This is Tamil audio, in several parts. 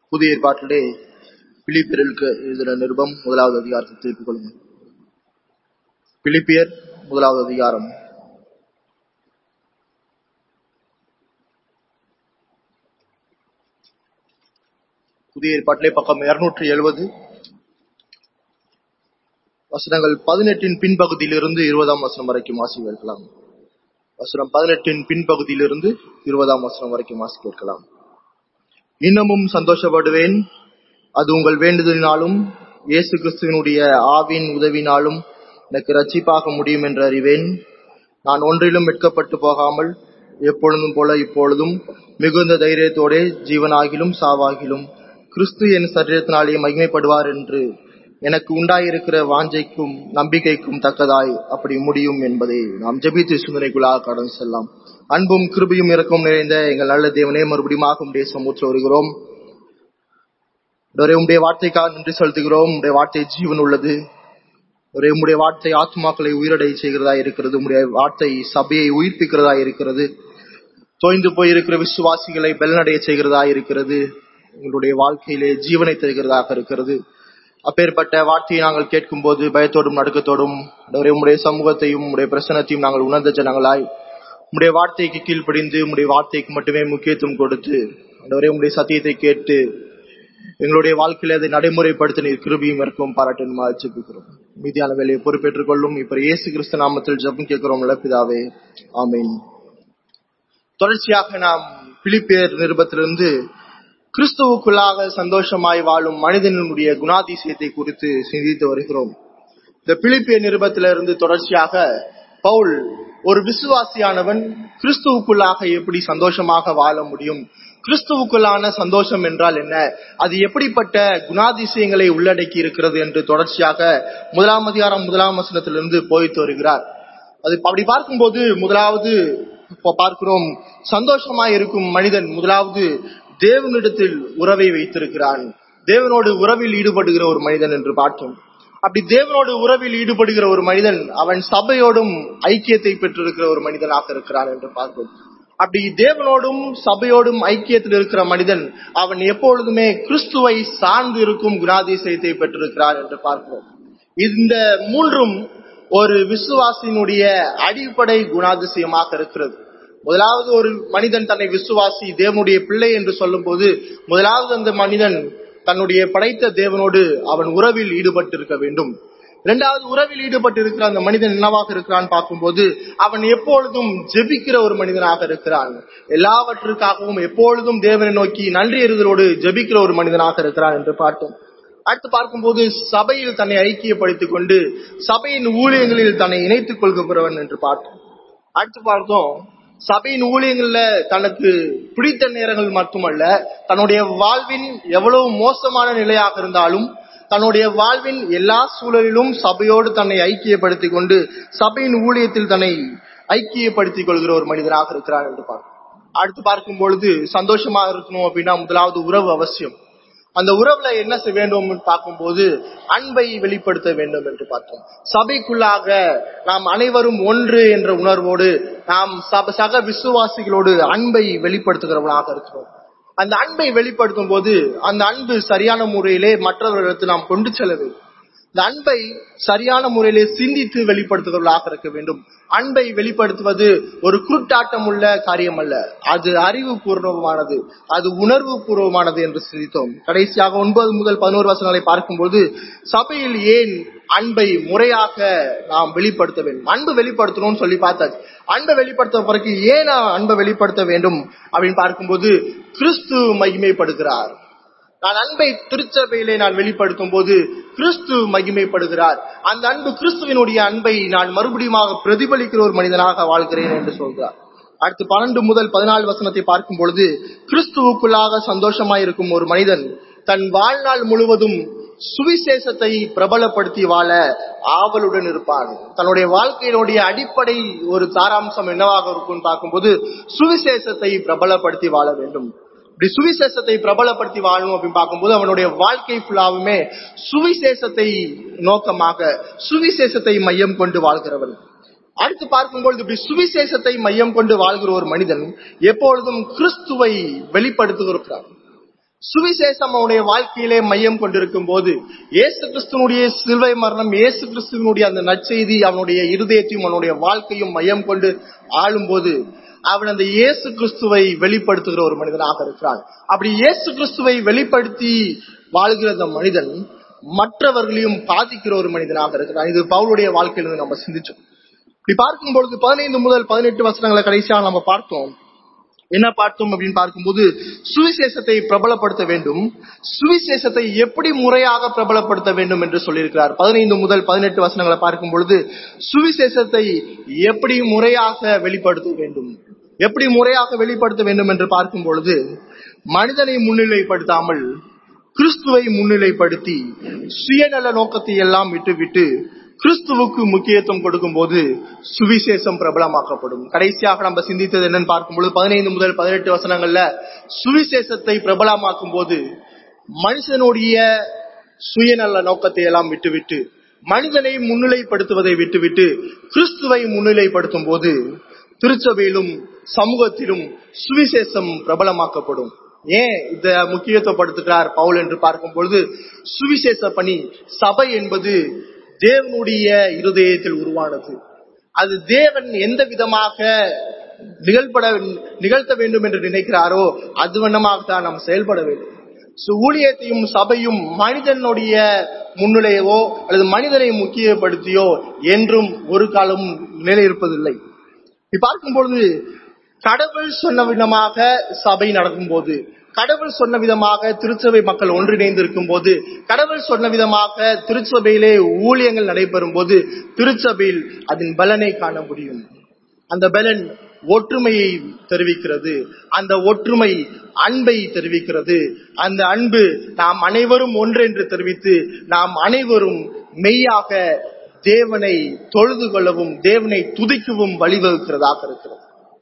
புதிய ஏற்பாட்டிலே பிலிப்பியர்களுக்கு எழுதின நிருபம் முதலாவது அதிகாரத்தை திருப்பிக் கொள்ளுங்கள் பிலிப்பியர் முதலாவது அதிகாரம் புதிய ஏற்பாட்டிலே பக்கம் இருநூற்றி எழுபது வசனங்கள் பதினெட்டின் பின்பகுதியிலிருந்து இருபதாம் வசனம் வரைக்கும் வாசி கேட்கலாம் வசனம் பதினெட்டின் பின்பகுதியிலிருந்து இருபதாம் வசனம் வரைக்கும் வாசி கேட்கலாம் இன்னமும் சந்தோஷப்படுவேன் அது உங்கள் வேண்டுதலினாலும் இயேசு கிறிஸ்துவனுடைய ஆவின் உதவினாலும் எனக்கு ரட்சிப்பாக முடியும் என்று அறிவேன் நான் ஒன்றிலும் வெட்கப்பட்டு போகாமல் எப்பொழுதும் போல இப்பொழுதும் மிகுந்த தைரியத்தோடே ஜீவனாகிலும் சாவாகிலும் கிறிஸ்து என் சரீரத்தினாலே மகிமைப்படுவார் என்று எனக்கு உண்டாயிருக்கிற வாஞ்சைக்கும் நம்பிக்கைக்கும் தக்கதாய் அப்படி முடியும் என்பதை நாம் ஜெபித்து சிந்தனைக்குள்ளாக கடந்து செல்லாம் அன்பும் கிருபியும் இறக்கும் நிறைந்த எங்கள் நல்ல தேவனே மறுபடியும் உடைய சமூற்ற வருகிறோம் ஒரே உடைய வார்த்தைக்காக நன்றி செலுத்துகிறோம் உடைய வார்த்தை ஜீவன் உள்ளது ஒரே உடைய வார்த்தை ஆத்மாக்களை உயிரடை செய்கிறதா இருக்கிறது உடைய வார்த்தை சபையை உயிர்ப்பிக்கிறதா இருக்கிறது தோய்ந்து போயிருக்கிற விசுவாசிகளை பெலனடைய செய்கிறதா இருக்கிறது எங்களுடைய வாழ்க்கையிலே ஜீவனை தருகிறதாக இருக்கிறது அப்பேற்பட்ட வார்த்தையை நாங்கள் கேட்கும் போது பயத்தோடும் நடுக்கத்தோடும் உடைய சமூகத்தையும் உடைய பிரசனத்தையும் நாங்கள் உணர்ந்த ஜனங்களாய் உடைய வார்த்தைக்கு கீழ்ப்படிந்து உடைய வார்த்தைக்கு மட்டுமே முக்கியத்துவம் கொடுத்து ஒரே உடைய சத்தியத்தை கேட்டு எங்களுடைய வாழ்க்கையில அதை நடைமுறைப்படுத்த நீர் கிருபியும் இருக்கும் பாராட்டு ஜெபிக்கிறோம் மீதியான வேலையை பொறுப்பேற்றுக் கொள்ளும் இப்ப இயேசு கிறிஸ்து நாமத்தில் ஜெபம் கேட்கிறோம் இழப்பிதாவே ஆமீன் தொடர்ச்சியாக நாம் பிலிப்பேர் நிருபத்திலிருந்து கிறிஸ்துவுக்குள்ளாக சந்தோஷமாய் வாழும் மனிதனுடைய குணாதிசயத்தை குறித்து சிந்தித்து வருகிறோம் இந்த பிலிப்பிய நிருபத்திலிருந்து தொடர்ச்சியாக பவுல் ஒரு விசுவாசியானவன் கிறிஸ்துவுக்குள்ளாக எப்படி சந்தோஷமாக வாழ முடியும் கிறிஸ்துவுக்குள்ளான சந்தோஷம் என்றால் என்ன அது எப்படிப்பட்ட குணாதிசயங்களை உள்ளடக்கி இருக்கிறது என்று தொடர்ச்சியாக முதலாம் அதிகாரம் முதலாம் வசனத்திலிருந்து போய்த்து வருகிறார் அது அப்படி பார்க்கும்போது முதலாவது பார்க்கிறோம் சந்தோஷமாய் இருக்கும் மனிதன் முதலாவது தேவனிடத்தில் உறவை வைத்திருக்கிறான் தேவனோடு உறவில் ஈடுபடுகிற ஒரு மனிதன் என்று பார்த்தோம் அப்படி தேவனோடு உறவில் ஈடுபடுகிற ஒரு மனிதன் அவன் சபையோடும் ஐக்கியத்தை பெற்றிருக்கிற ஒரு மனிதனாக இருக்கிறான் என்று பார்க்கிறோம் அப்படி தேவனோடும் சபையோடும் ஐக்கியத்தில் இருக்கிற மனிதன் அவன் எப்பொழுதுமே கிறிஸ்துவை சார்ந்து இருக்கும் குணாதிசயத்தை பெற்றிருக்கிறான் என்று பார்க்கிறோம் இந்த மூன்றும் ஒரு விசுவாசியினுடைய அடிப்படை குணாதிசயமாக இருக்கிறது முதலாவது ஒரு மனிதன் தன்னை விசுவாசி தேவனுடைய பிள்ளை என்று சொல்லும் போது முதலாவது அந்த மனிதன் தன்னுடைய படைத்த தேவனோடு அவன் உறவில் ஈடுபட்டு இருக்க வேண்டும் இரண்டாவது உறவில் ஈடுபட்டு இருக்கிற அந்த மனிதன் என்னவாக இருக்கிறான் பார்க்கும்போது அவன் எப்பொழுதும் ஜெபிக்கிற ஒரு மனிதனாக இருக்கிறான் எல்லாவற்றுக்காகவும் எப்பொழுதும் தேவனை நோக்கி நன்றி எறுதலோடு ஜெபிக்கிற ஒரு மனிதனாக இருக்கிறான் என்று பார்த்தோம் அடுத்து பார்க்கும்போது சபையில் தன்னை ஐக்கியப்படுத்திக் கொண்டு சபையின் ஊழியங்களில் தன்னை இணைத்துக் கொள்கிறவன் என்று பார்த்தோம் அடுத்து பார்த்தோம் சபையின் ஊழியங்கள்ல தனக்கு பிடித்த நேரங்கள் மட்டுமல்ல தன்னுடைய வாழ்வின் எவ்வளவு மோசமான நிலையாக இருந்தாலும் தன்னுடைய வாழ்வின் எல்லா சூழலிலும் சபையோடு தன்னை ஐக்கியப்படுத்திக் கொண்டு சபையின் ஊழியத்தில் தன்னை ஐக்கியப்படுத்திக் கொள்கிற ஒரு மனிதனாக இருக்கிறார் என்று பார்க்கும் அடுத்து பார்க்கும் பொழுது சந்தோஷமா இருக்கணும் அப்படின்னா முதலாவது உறவு அவசியம் அந்த உறவுல என்ன செய்ய வேண்டும் பார்க்கும்போது அன்பை வெளிப்படுத்த வேண்டும் என்று பார்த்தோம் சபைக்குள்ளாக நாம் அனைவரும் ஒன்று என்ற உணர்வோடு நாம் சக விசுவாசிகளோடு அன்பை வெளிப்படுத்துகிறவர்களாக இருக்கிறோம் அந்த அன்பை வெளிப்படுத்தும் போது அந்த அன்பு சரியான முறையிலே மற்றவர்களுக்கு நாம் கொண்டு செல்ல வேண்டும் இந்த அன்பை சரியான முறையிலே சிந்தித்து வெளிப்படுத்துகிறவர்களாக இருக்க வேண்டும் அன்பை வெளிப்படுத்துவது ஒரு குருட்டாட்டம் உள்ள காரியம் அல்ல அது அறிவு பூர்வமானது அது உணர்வு பூர்வமானது என்று சிந்தித்தோம் கடைசியாக ஒன்பது முதல் பதினோரு வசனங்களை பார்க்கும்போது சபையில் ஏன் அன்பை முறையாக நாம் வெளிப்படுத்த வேண்டும் அன்பு வெளிப்படுத்தணும்னு சொல்லி பார்த்தாச்சு அன்பை வெளிப்படுத்த பிறகு ஏன் அன்பை வெளிப்படுத்த வேண்டும் அப்படின்னு பார்க்கும்போது கிறிஸ்து மகிமைப்படுகிறார் நான் அன்பை திருச்சபையிலே நான் வெளிப்படுத்தும் போது கிறிஸ்து மகிமைப்படுகிறார் அந்த அன்பு கிறிஸ்துவினுடைய அன்பை நான் மறுபடியும் பிரதிபலிக்கிற ஒரு மனிதனாக வாழ்கிறேன் என்று சொல்கிறார் அடுத்து பன்னெண்டு முதல் பதினாலு வசனத்தை பார்க்கும் பொழுது கிறிஸ்துவுக்குள்ளாக சந்தோஷமாய் இருக்கும் ஒரு மனிதன் தன் வாழ்நாள் முழுவதும் சுவிசேஷத்தை பிரபலப்படுத்தி வாழ ஆவலுடன் இருப்பான் தன்னுடைய வாழ்க்கையினுடைய அடிப்படை ஒரு சாராம்சம் என்னவாக இருக்கும்னு பார்க்கும்போது சுவிசேஷத்தை பிரபலப்படுத்தி வாழ வேண்டும் இப்படி சுவிசேஷத்தை பிரபலப்படுத்தி வாழணும் அப்படின்னு பார்க்கும்போது அவனுடைய வாழ்க்கை ஃபுல்லாவுமே சுவிசேஷத்தை நோக்கமாக சுவிசேஷத்தை மையம் கொண்டு வாழ்கிறவன் அடுத்து பார்க்கும்பொழுது இப்படி சுவிசேஷத்தை மையம் கொண்டு வாழ்கிற ஒரு மனிதன் எப்பொழுதும் கிறிஸ்துவை வெளிப்படுத்துகிறான் சுவிசேஷம் அவனுடைய வாழ்க்கையிலே மையம் கொண்டிருக்கும் போது இயேசு கிறிஸ்துவனுடைய சிலுவை மரணம் இயேசு கிறிஸ்துவனுடைய அந்த நற்செய்தி அவனுடைய இருதயத்தையும் அவனுடைய வாழ்க்கையும் மையம் கொண்டு ஆளும்போது அவன் அந்த இயேசு கிறிஸ்துவை வெளிப்படுத்துகிற ஒரு மனிதனாக இருக்கிறான் அப்படி இயேசு கிறிஸ்துவை வெளிப்படுத்தி வாழ்கிற அந்த மனிதன் மற்றவர்களையும் பாதிக்கிற ஒரு மனிதனாக இருக்கிறான் இது பவுலுடைய வாழ்க்கையிலிருந்து நம்ம சிந்திச்சோம் இப்படி பார்க்கும் பொழுது பதினைந்து முதல் பதினெட்டு வசனங்களை கடைசியாக நம்ம பார்த்தோம் என்ன பார்த்தோம் அப்படின்னு பார்க்கும்போது சுவிசேஷத்தை பிரபலப்படுத்த வேண்டும் சுவிசேஷத்தை எப்படி முறையாக பிரபலப்படுத்த வேண்டும் என்று சொல்லியிருக்கிறார் பதினைந்து முதல் பதினெட்டு வசனங்களை பார்க்கும் பொழுது சுவிசேஷத்தை எப்படி முறையாக வெளிப்படுத்த வேண்டும் எப்படி முறையாக வெளிப்படுத்த வேண்டும் என்று பார்க்கும் பொழுது மனிதனை முன்னிலைப்படுத்தாமல் கிறிஸ்துவை முன்னிலைப்படுத்தி சுயநல நோக்கத்தை எல்லாம் விட்டுவிட்டு கிறிஸ்துவுக்கு முக்கியத்துவம் கொடுக்கும் போது சுவிசேஷம் பிரபலமாக்கப்படும் கடைசியாக நம்ம சிந்தித்தது என்னன்னு பார்க்கும்போது பதினைந்து முதல் பதினெட்டு வசனங்கள்ல சுவிசேஷத்தை பிரபலமாக்கும் போது மனுஷனுடைய சுயநல நோக்கத்தை எல்லாம் விட்டுவிட்டு மனிதனை முன்னிலைப்படுத்துவதை விட்டுவிட்டு கிறிஸ்துவை முன்னிலைப்படுத்தும் போது திருச்சபையிலும் சமூகத்திலும் சுவிசேஷம் பிரபலமாக்கப்படும் ஏன் இத முக்கியத்துவப்படுத்துகிறார் பவுல் என்று பார்க்கும் பொழுது சுவிசேஷ பணி சபை என்பது தேவனுடைய இருதயத்தில் உருவானது அது தேவன் எந்த விதமாக நிகழ்பட நிகழ்த்த வேண்டும் என்று நினைக்கிறாரோ அது வண்ணமாகத்தான் நாம் செயல்பட வேண்டும் சு- ஊழியத்தையும் சபையும் மனிதனுடைய முன்னிலையவோ அல்லது மனிதனை முக்கியப்படுத்தியோ என்றும் ஒரு காலம் நிலையிருப்பதில்லை இப்படி பார்க்கும் பொழுது கடவுள் சொன்ன விதமாக சபை நடக்கும் போது கடவுள் சொன்ன விதமாக திருச்சபை மக்கள் ஒன்றிணைந்து இருக்கும் போது கடவுள் சொன்ன விதமாக திருச்சபையிலே ஊழியங்கள் நடைபெறும் போது திருச்சபையில் அதன் பலனை காண முடியும் அந்த பலன் ஒற்றுமையை தெரிவிக்கிறது அந்த ஒற்றுமை அன்பை தெரிவிக்கிறது அந்த அன்பு நாம் அனைவரும் ஒன்றென்று தெரிவித்து நாம் அனைவரும் மெய்யாக தேவனை தொழுது கொள்ளவும் தேவனை துதிக்கவும் வழிவகுக்கிறதாக இருக்கிறது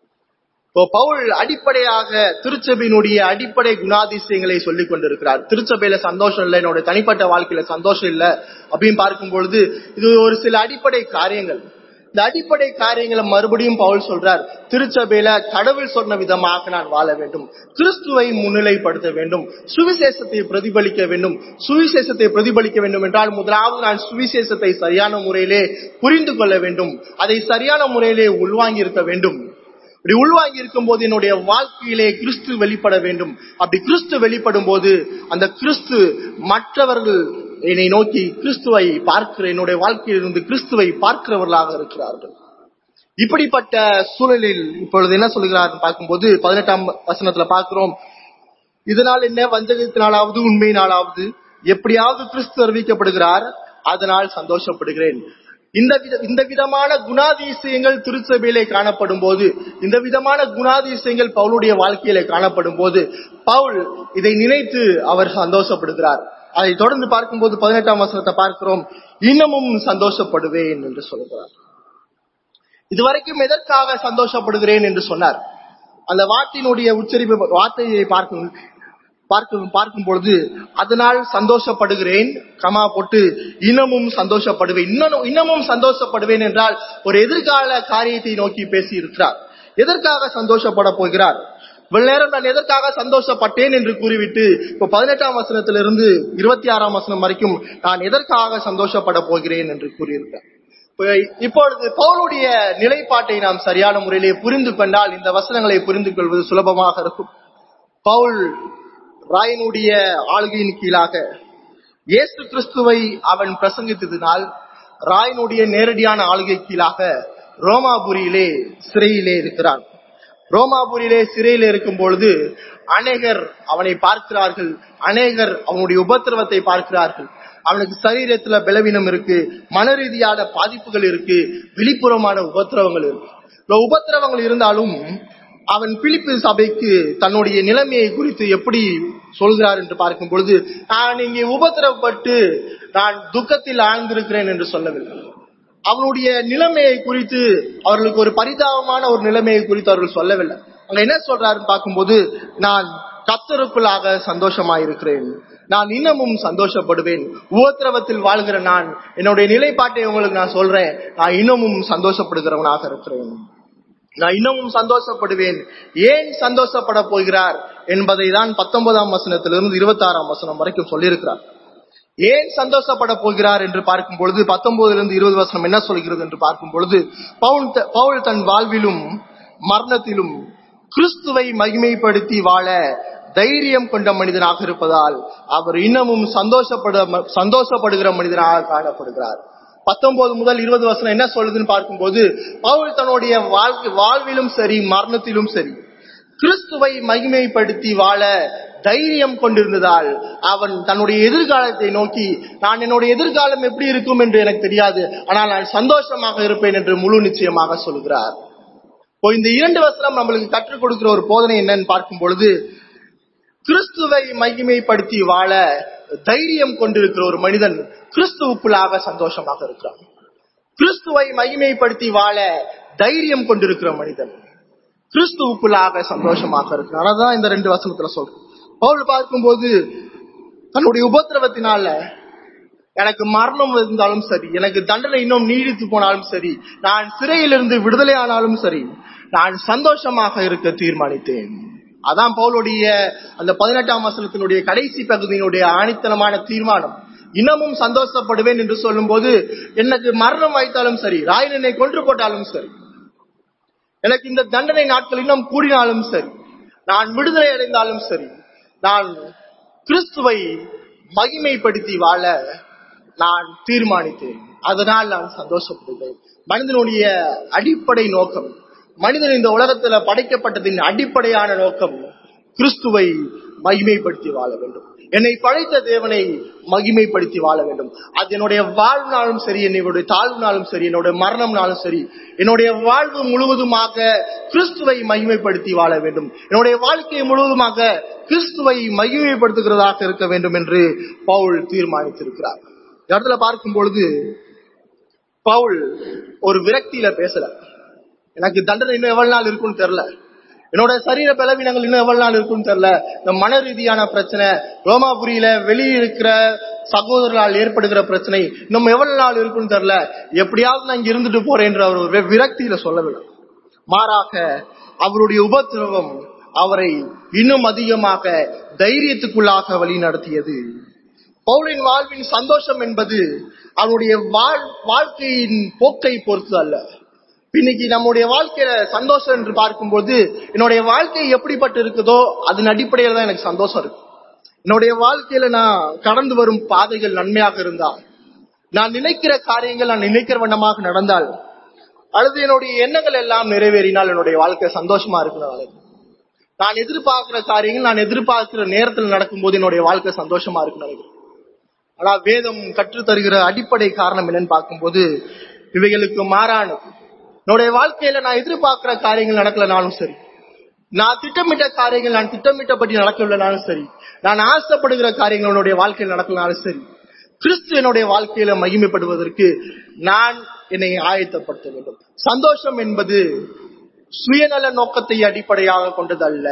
இப்போ பவுல் அடிப்படையாக திருச்சபையினுடைய அடிப்படை குணாதிசயங்களை சொல்லிக் கொண்டிருக்கிறார் திருச்சபையில சந்தோஷம் இல்லை என்னோட தனிப்பட்ட வாழ்க்கையில சந்தோஷம் இல்லை அப்படின்னு பார்க்கும் பொழுது இது ஒரு சில அடிப்படை காரியங்கள் இந்த அடிப்படை காரியங்களை மறுபடியும் பவுல் சொல்றார் திருச்சபையில கடவுள் சொன்ன விதமாக நான் வாழ வேண்டும் கிறிஸ்துவை முன்னிலைப்படுத்த வேண்டும் சுவிசேஷத்தை பிரதிபலிக்க வேண்டும் சுவிசேஷத்தை பிரதிபலிக்க வேண்டும் என்றால் முதலாவது நான் சுவிசேஷத்தை சரியான முறையிலே புரிந்து கொள்ள வேண்டும் அதை சரியான முறையிலே உள்வாங்கி இருக்க வேண்டும் இப்படி உள்வாங்கி இருக்கும் போது என்னுடைய வாழ்க்கையிலே கிறிஸ்து வெளிப்பட வேண்டும் அப்படி கிறிஸ்து வெளிப்படும் போது அந்த கிறிஸ்து மற்றவர்கள் என்னை நோக்கி கிறிஸ்துவை பார்க்கிற என்னுடைய வாழ்க்கையிலிருந்து கிறிஸ்துவை பார்க்கிறவர்களாக இருக்கிறார்கள் இப்படிப்பட்ட சூழலில் இப்பொழுது என்ன சொல்கிறார் பார்க்கும்போது பதினெட்டாம் வசனத்துல பார்க்கிறோம் இதனால் என்ன வஞ்சகத்தினாலாவது உண்மையினாலாவது எப்படியாவது கிறிஸ்து அறிவிக்கப்படுகிறார் அதனால் சந்தோஷப்படுகிறேன் இந்த வித இந்த விதமான குணாதிசயங்கள் திருச்சபையிலே காணப்படும் போது இந்த விதமான குணாதிசயங்கள் பவுலுடைய வாழ்க்கையிலே காணப்படும் போது பவுல் இதை நினைத்து அவர் சந்தோஷப்படுகிறார் அதை தொடர்ந்து பார்க்கும்போது பதினெட்டாம் வசனத்தை பார்க்கிறோம் இன்னமும் சந்தோஷப்படுவேன் என்று சொல்கிறார் இதுவரைக்கும் எதற்காக சந்தோஷப்படுகிறேன் என்று சொன்னார் அந்த வார்த்தையினுடைய உச்சரிப்பு வார்த்தையை பார்க்கும் பார்க்கும் பார்க்கும் பொழுது அதனால் சந்தோஷப்படுகிறேன் கமா போட்டு இன்னமும் சந்தோஷப்படுவேன் இன்னும் இன்னமும் சந்தோஷப்படுவேன் என்றால் ஒரு எதிர்கால காரியத்தை நோக்கி பேசி இருக்கிறார் எதற்காக சந்தோஷப்பட போகிறார் இவ்வளவு நேரம் நான் எதற்காக சந்தோஷப்பட்டேன் என்று கூறிவிட்டு இப்ப பதினெட்டாம் வசனத்திலிருந்து இருபத்தி ஆறாம் வசனம் வரைக்கும் நான் எதற்காக சந்தோஷப்பட போகிறேன் என்று கூறியிருக்கிறார் இப்ப இப்பொழுது பவுலுடைய நிலைப்பாட்டை நாம் சரியான முறையிலே புரிந்து கொண்டால் இந்த வசனங்களை புரிந்து கொள்வது சுலபமாக இருக்கும் பவுல் ராயனுடைய ஆளுகையின் கீழாக இயேசு கிறிஸ்துவை அவன் பிரசங்கித்ததினால் ராயனுடைய நேரடியான ஆளுகை கீழாக ரோமாபுரியிலே சிறையிலே இருக்கிறான் ரோமாபுரியிலே சிறையிலே இருக்கும் பொழுது அநேகர் அவனை பார்க்கிறார்கள் அநேகர் அவனுடைய உபத்திரவத்தை பார்க்கிறார்கள் அவனுக்கு சரீரத்துல பலவீனம் இருக்கு மன ரீதியான பாதிப்புகள் இருக்கு வெளிப்புறமான உபத்திரவங்கள் இருக்கு இந்த உபத்திரவங்கள் இருந்தாலும் அவன் பிலிப்பு சபைக்கு தன்னுடைய நிலைமையை குறித்து எப்படி சொல்கிறார் என்று பார்க்கும் பொழுது நான் இங்கே உபத்திரவப்பட்டு நான் துக்கத்தில் ஆழ்ந்திருக்கிறேன் என்று சொல்லவில்லை அவனுடைய நிலைமையை குறித்து அவர்களுக்கு ஒரு பரிதாபமான ஒரு நிலைமையை குறித்து அவர்கள் சொல்லவில்லை அங்க என்ன சொல்றாருன்னு பார்க்கும்போது நான் கத்தருக்குள்ளாக சந்தோஷமாயிருக்கிறேன் நான் இன்னமும் சந்தோஷப்படுவேன் உபத்திரவத்தில் வாழ்கிற நான் என்னுடைய நிலைப்பாட்டை உங்களுக்கு நான் சொல்றேன் நான் இன்னமும் சந்தோஷப்படுகிறவனாக இருக்கிறேன் நான் இன்னமும் சந்தோஷப்படுவேன் ஏன் சந்தோஷப்பட போகிறார் என்பதை தான் பத்தொன்பதாம் வசனத்திலிருந்து இருபத்தி ஆறாம் வசனம் வரைக்கும் சொல்லியிருக்கிறார் ஏன் சந்தோஷப்பட போகிறார் என்று பார்க்கும் பொழுது பத்தொன்பதுல இருந்து இருபது வசனம் என்ன சொல்கிறது என்று பார்க்கும் பொழுது பவுல் த- பவுல் தன் வாழ்விலும் மரணத்திலும் கிறிஸ்துவை மகிமைப்படுத்தி வாழ தைரியம் கொண்ட மனிதனாக இருப்பதால் அவர் இன்னமும் சந்தோஷப்பட சந்தோஷப்படுகிற மனிதனாக காணப்படுகிறார் பத்தொன்பது முதல் இருபது வசனம் என்ன சொல்லுதுன்னு பார்க்கும்போது பவுல் தன்னுடைய வாழ்க்கை வாழ்விலும் சரி மரணத்திலும் சரி கிறிஸ்துவை மகிமைப்படுத்தி வாழ தைரியம் கொண்டிருந்ததால் அவன் தன்னுடைய எதிர்காலத்தை நோக்கி நான் என்னுடைய எதிர்காலம் எப்படி இருக்கும் என்று எனக்கு தெரியாது ஆனால் நான் சந்தோஷமாக இருப்பேன் என்று முழு நிச்சயமாக சொல்கிறார் இப்போ இந்த இரண்டு வசனம் நம்மளுக்கு கற்றுக் கொடுக்கிற ஒரு போதனை என்னன்னு பார்க்கும் பொழுது கிறிஸ்துவை மகிமைப்படுத்தி வாழ தைரியம் கொண்டிருக்கிற ஒரு மனிதன் கிறிஸ்துவுக்குள்ளாக சந்தோஷமாக இருக்கிறான் கிறிஸ்துவை மகிமைப்படுத்தி வாழ தைரியம் கொண்டிருக்கிற மனிதன் கிறிஸ்துவுக்குள்ளாக சந்தோஷமாக இருக்கிறான் அதான் இந்த ரெண்டு வசனத்துல சொல்றோம் பவுல் பார்க்கும்போது தன்னுடைய உபத்திரவத்தினால எனக்கு மரணம் இருந்தாலும் சரி எனக்கு தண்டனை இன்னும் நீடித்து போனாலும் சரி நான் சிறையிலிருந்து விடுதலை ஆனாலும் சரி நான் சந்தோஷமாக இருக்க தீர்மானித்தேன் அதான் பவுலுடைய அந்த பதினெட்டாம் வசனத்தினுடைய கடைசி பகுதியினுடைய ஆணித்தனமான தீர்மானம் இன்னமும் சந்தோஷப்படுவேன் என்று சொல்லும்போது எனக்கு மரணம் வாய்த்தாலும் சரி ராயன் என்னை கொன்று போட்டாலும் சரி எனக்கு இந்த தண்டனை நாட்கள் இன்னும் கூடினாலும் சரி நான் விடுதலை அடைந்தாலும் சரி நான் கிறிஸ்துவை மகிமைப்படுத்தி வாழ நான் தீர்மானித்தேன் அதனால் நான் சந்தோஷப்படுகிறேன் மனிதனுடைய அடிப்படை நோக்கம் மனிதன் இந்த உலகத்துல படைக்கப்பட்டதின் அடிப்படையான நோக்கம் கிறிஸ்துவை மகிமைப்படுத்தி வாழ வேண்டும் என்னை படைத்த தேவனை மகிமைப்படுத்தி வாழ வேண்டும் அது என்னுடைய வாழ்நாளும் சரி என்னுடைய தாழ்வுனாலும் சரி என்னுடைய மரணம்னாலும் சரி என்னுடைய வாழ்வு முழுவதுமாக கிறிஸ்துவை மகிமைப்படுத்தி வாழ வேண்டும் என்னுடைய வாழ்க்கை முழுவதுமாக கிறிஸ்துவை மகிமைப்படுத்துகிறதாக இருக்க வேண்டும் என்று பவுல் தீர்மானித்திருக்கிறார் இந்த இடத்துல பார்க்கும் பொழுது பவுல் ஒரு விரக்தியில பேசல எனக்கு தண்டனை இன்னும் எவ்வளவு நாள் இருக்கும்னு தெரியல என்னோட சரீர பலவீனங்கள் இன்னும் எவ்வளவு நாள் இருக்கும்னு தெரியல இந்த மன ரீதியான பிரச்சனை ரோமாபுரியில வெளியே இருக்கிற சகோதரர்களால் ஏற்படுகிற பிரச்சனை இன்னும் எவ்வளவு நாள் இருக்கும்னு தெரியல எப்படியாவது நான் இங்க இருந்துட்டு போறேன்ற அவர் ஒரு விரக்தியில சொல்லவில்லை மாறாக அவருடைய உபத்திரவம் அவரை இன்னும் அதிகமாக தைரியத்துக்குள்ளாக வழி நடத்தியது பவுலின் வாழ்வின் சந்தோஷம் என்பது அவருடைய வாழ் வாழ்க்கையின் போக்கை பொறுத்து அல்ல இன்னைக்கு நம்முடைய வாழ்க்கையில சந்தோஷம் என்று பார்க்கும்போது என்னுடைய வாழ்க்கை எப்படிப்பட்டு இருக்குதோ அதன் அடிப்படையில தான் எனக்கு சந்தோஷம் இருக்கு என்னுடைய வாழ்க்கையில நான் கடந்து வரும் பாதைகள் நன்மையாக இருந்தால் நான் நினைக்கிற காரியங்கள் நான் நினைக்கிற வண்ணமாக நடந்தால் அல்லது என்னுடைய எண்ணங்கள் எல்லாம் நிறைவேறினால் என்னுடைய வாழ்க்கை சந்தோஷமா இருக்கிறனால நான் எதிர்பார்க்கிற காரியங்கள் நான் எதிர்பார்க்கிற நேரத்தில் நடக்கும்போது என்னுடைய வாழ்க்கை சந்தோஷமா இருக்குன்னு நினைக்கிறேன் ஆனா வேதம் கற்றுத் தருகிற அடிப்படை காரணம் என்னன்னு பார்க்கும்போது இவைகளுக்கு மாறானது என்னுடைய வாழ்க்கையில நான் எதிர்பார்க்கிற காரியங்கள் நடக்கலனாலும் சரி நான் திட்டமிட்ட காரியங்கள் நான் திட்டமிட்டபடி நடக்கவில்லைனாலும் சரி நான் ஆசைப்படுகிற காரியங்கள் என்னுடைய வாழ்க்கையில் நடக்கலனாலும் சரி கிறிஸ்து என்னுடைய வாழ்க்கையில மகிமைப்படுவதற்கு நான் என்னை ஆயத்தப்படுத்த வேண்டும் சந்தோஷம் என்பது சுயநல நோக்கத்தை அடிப்படையாக கொண்டதல்ல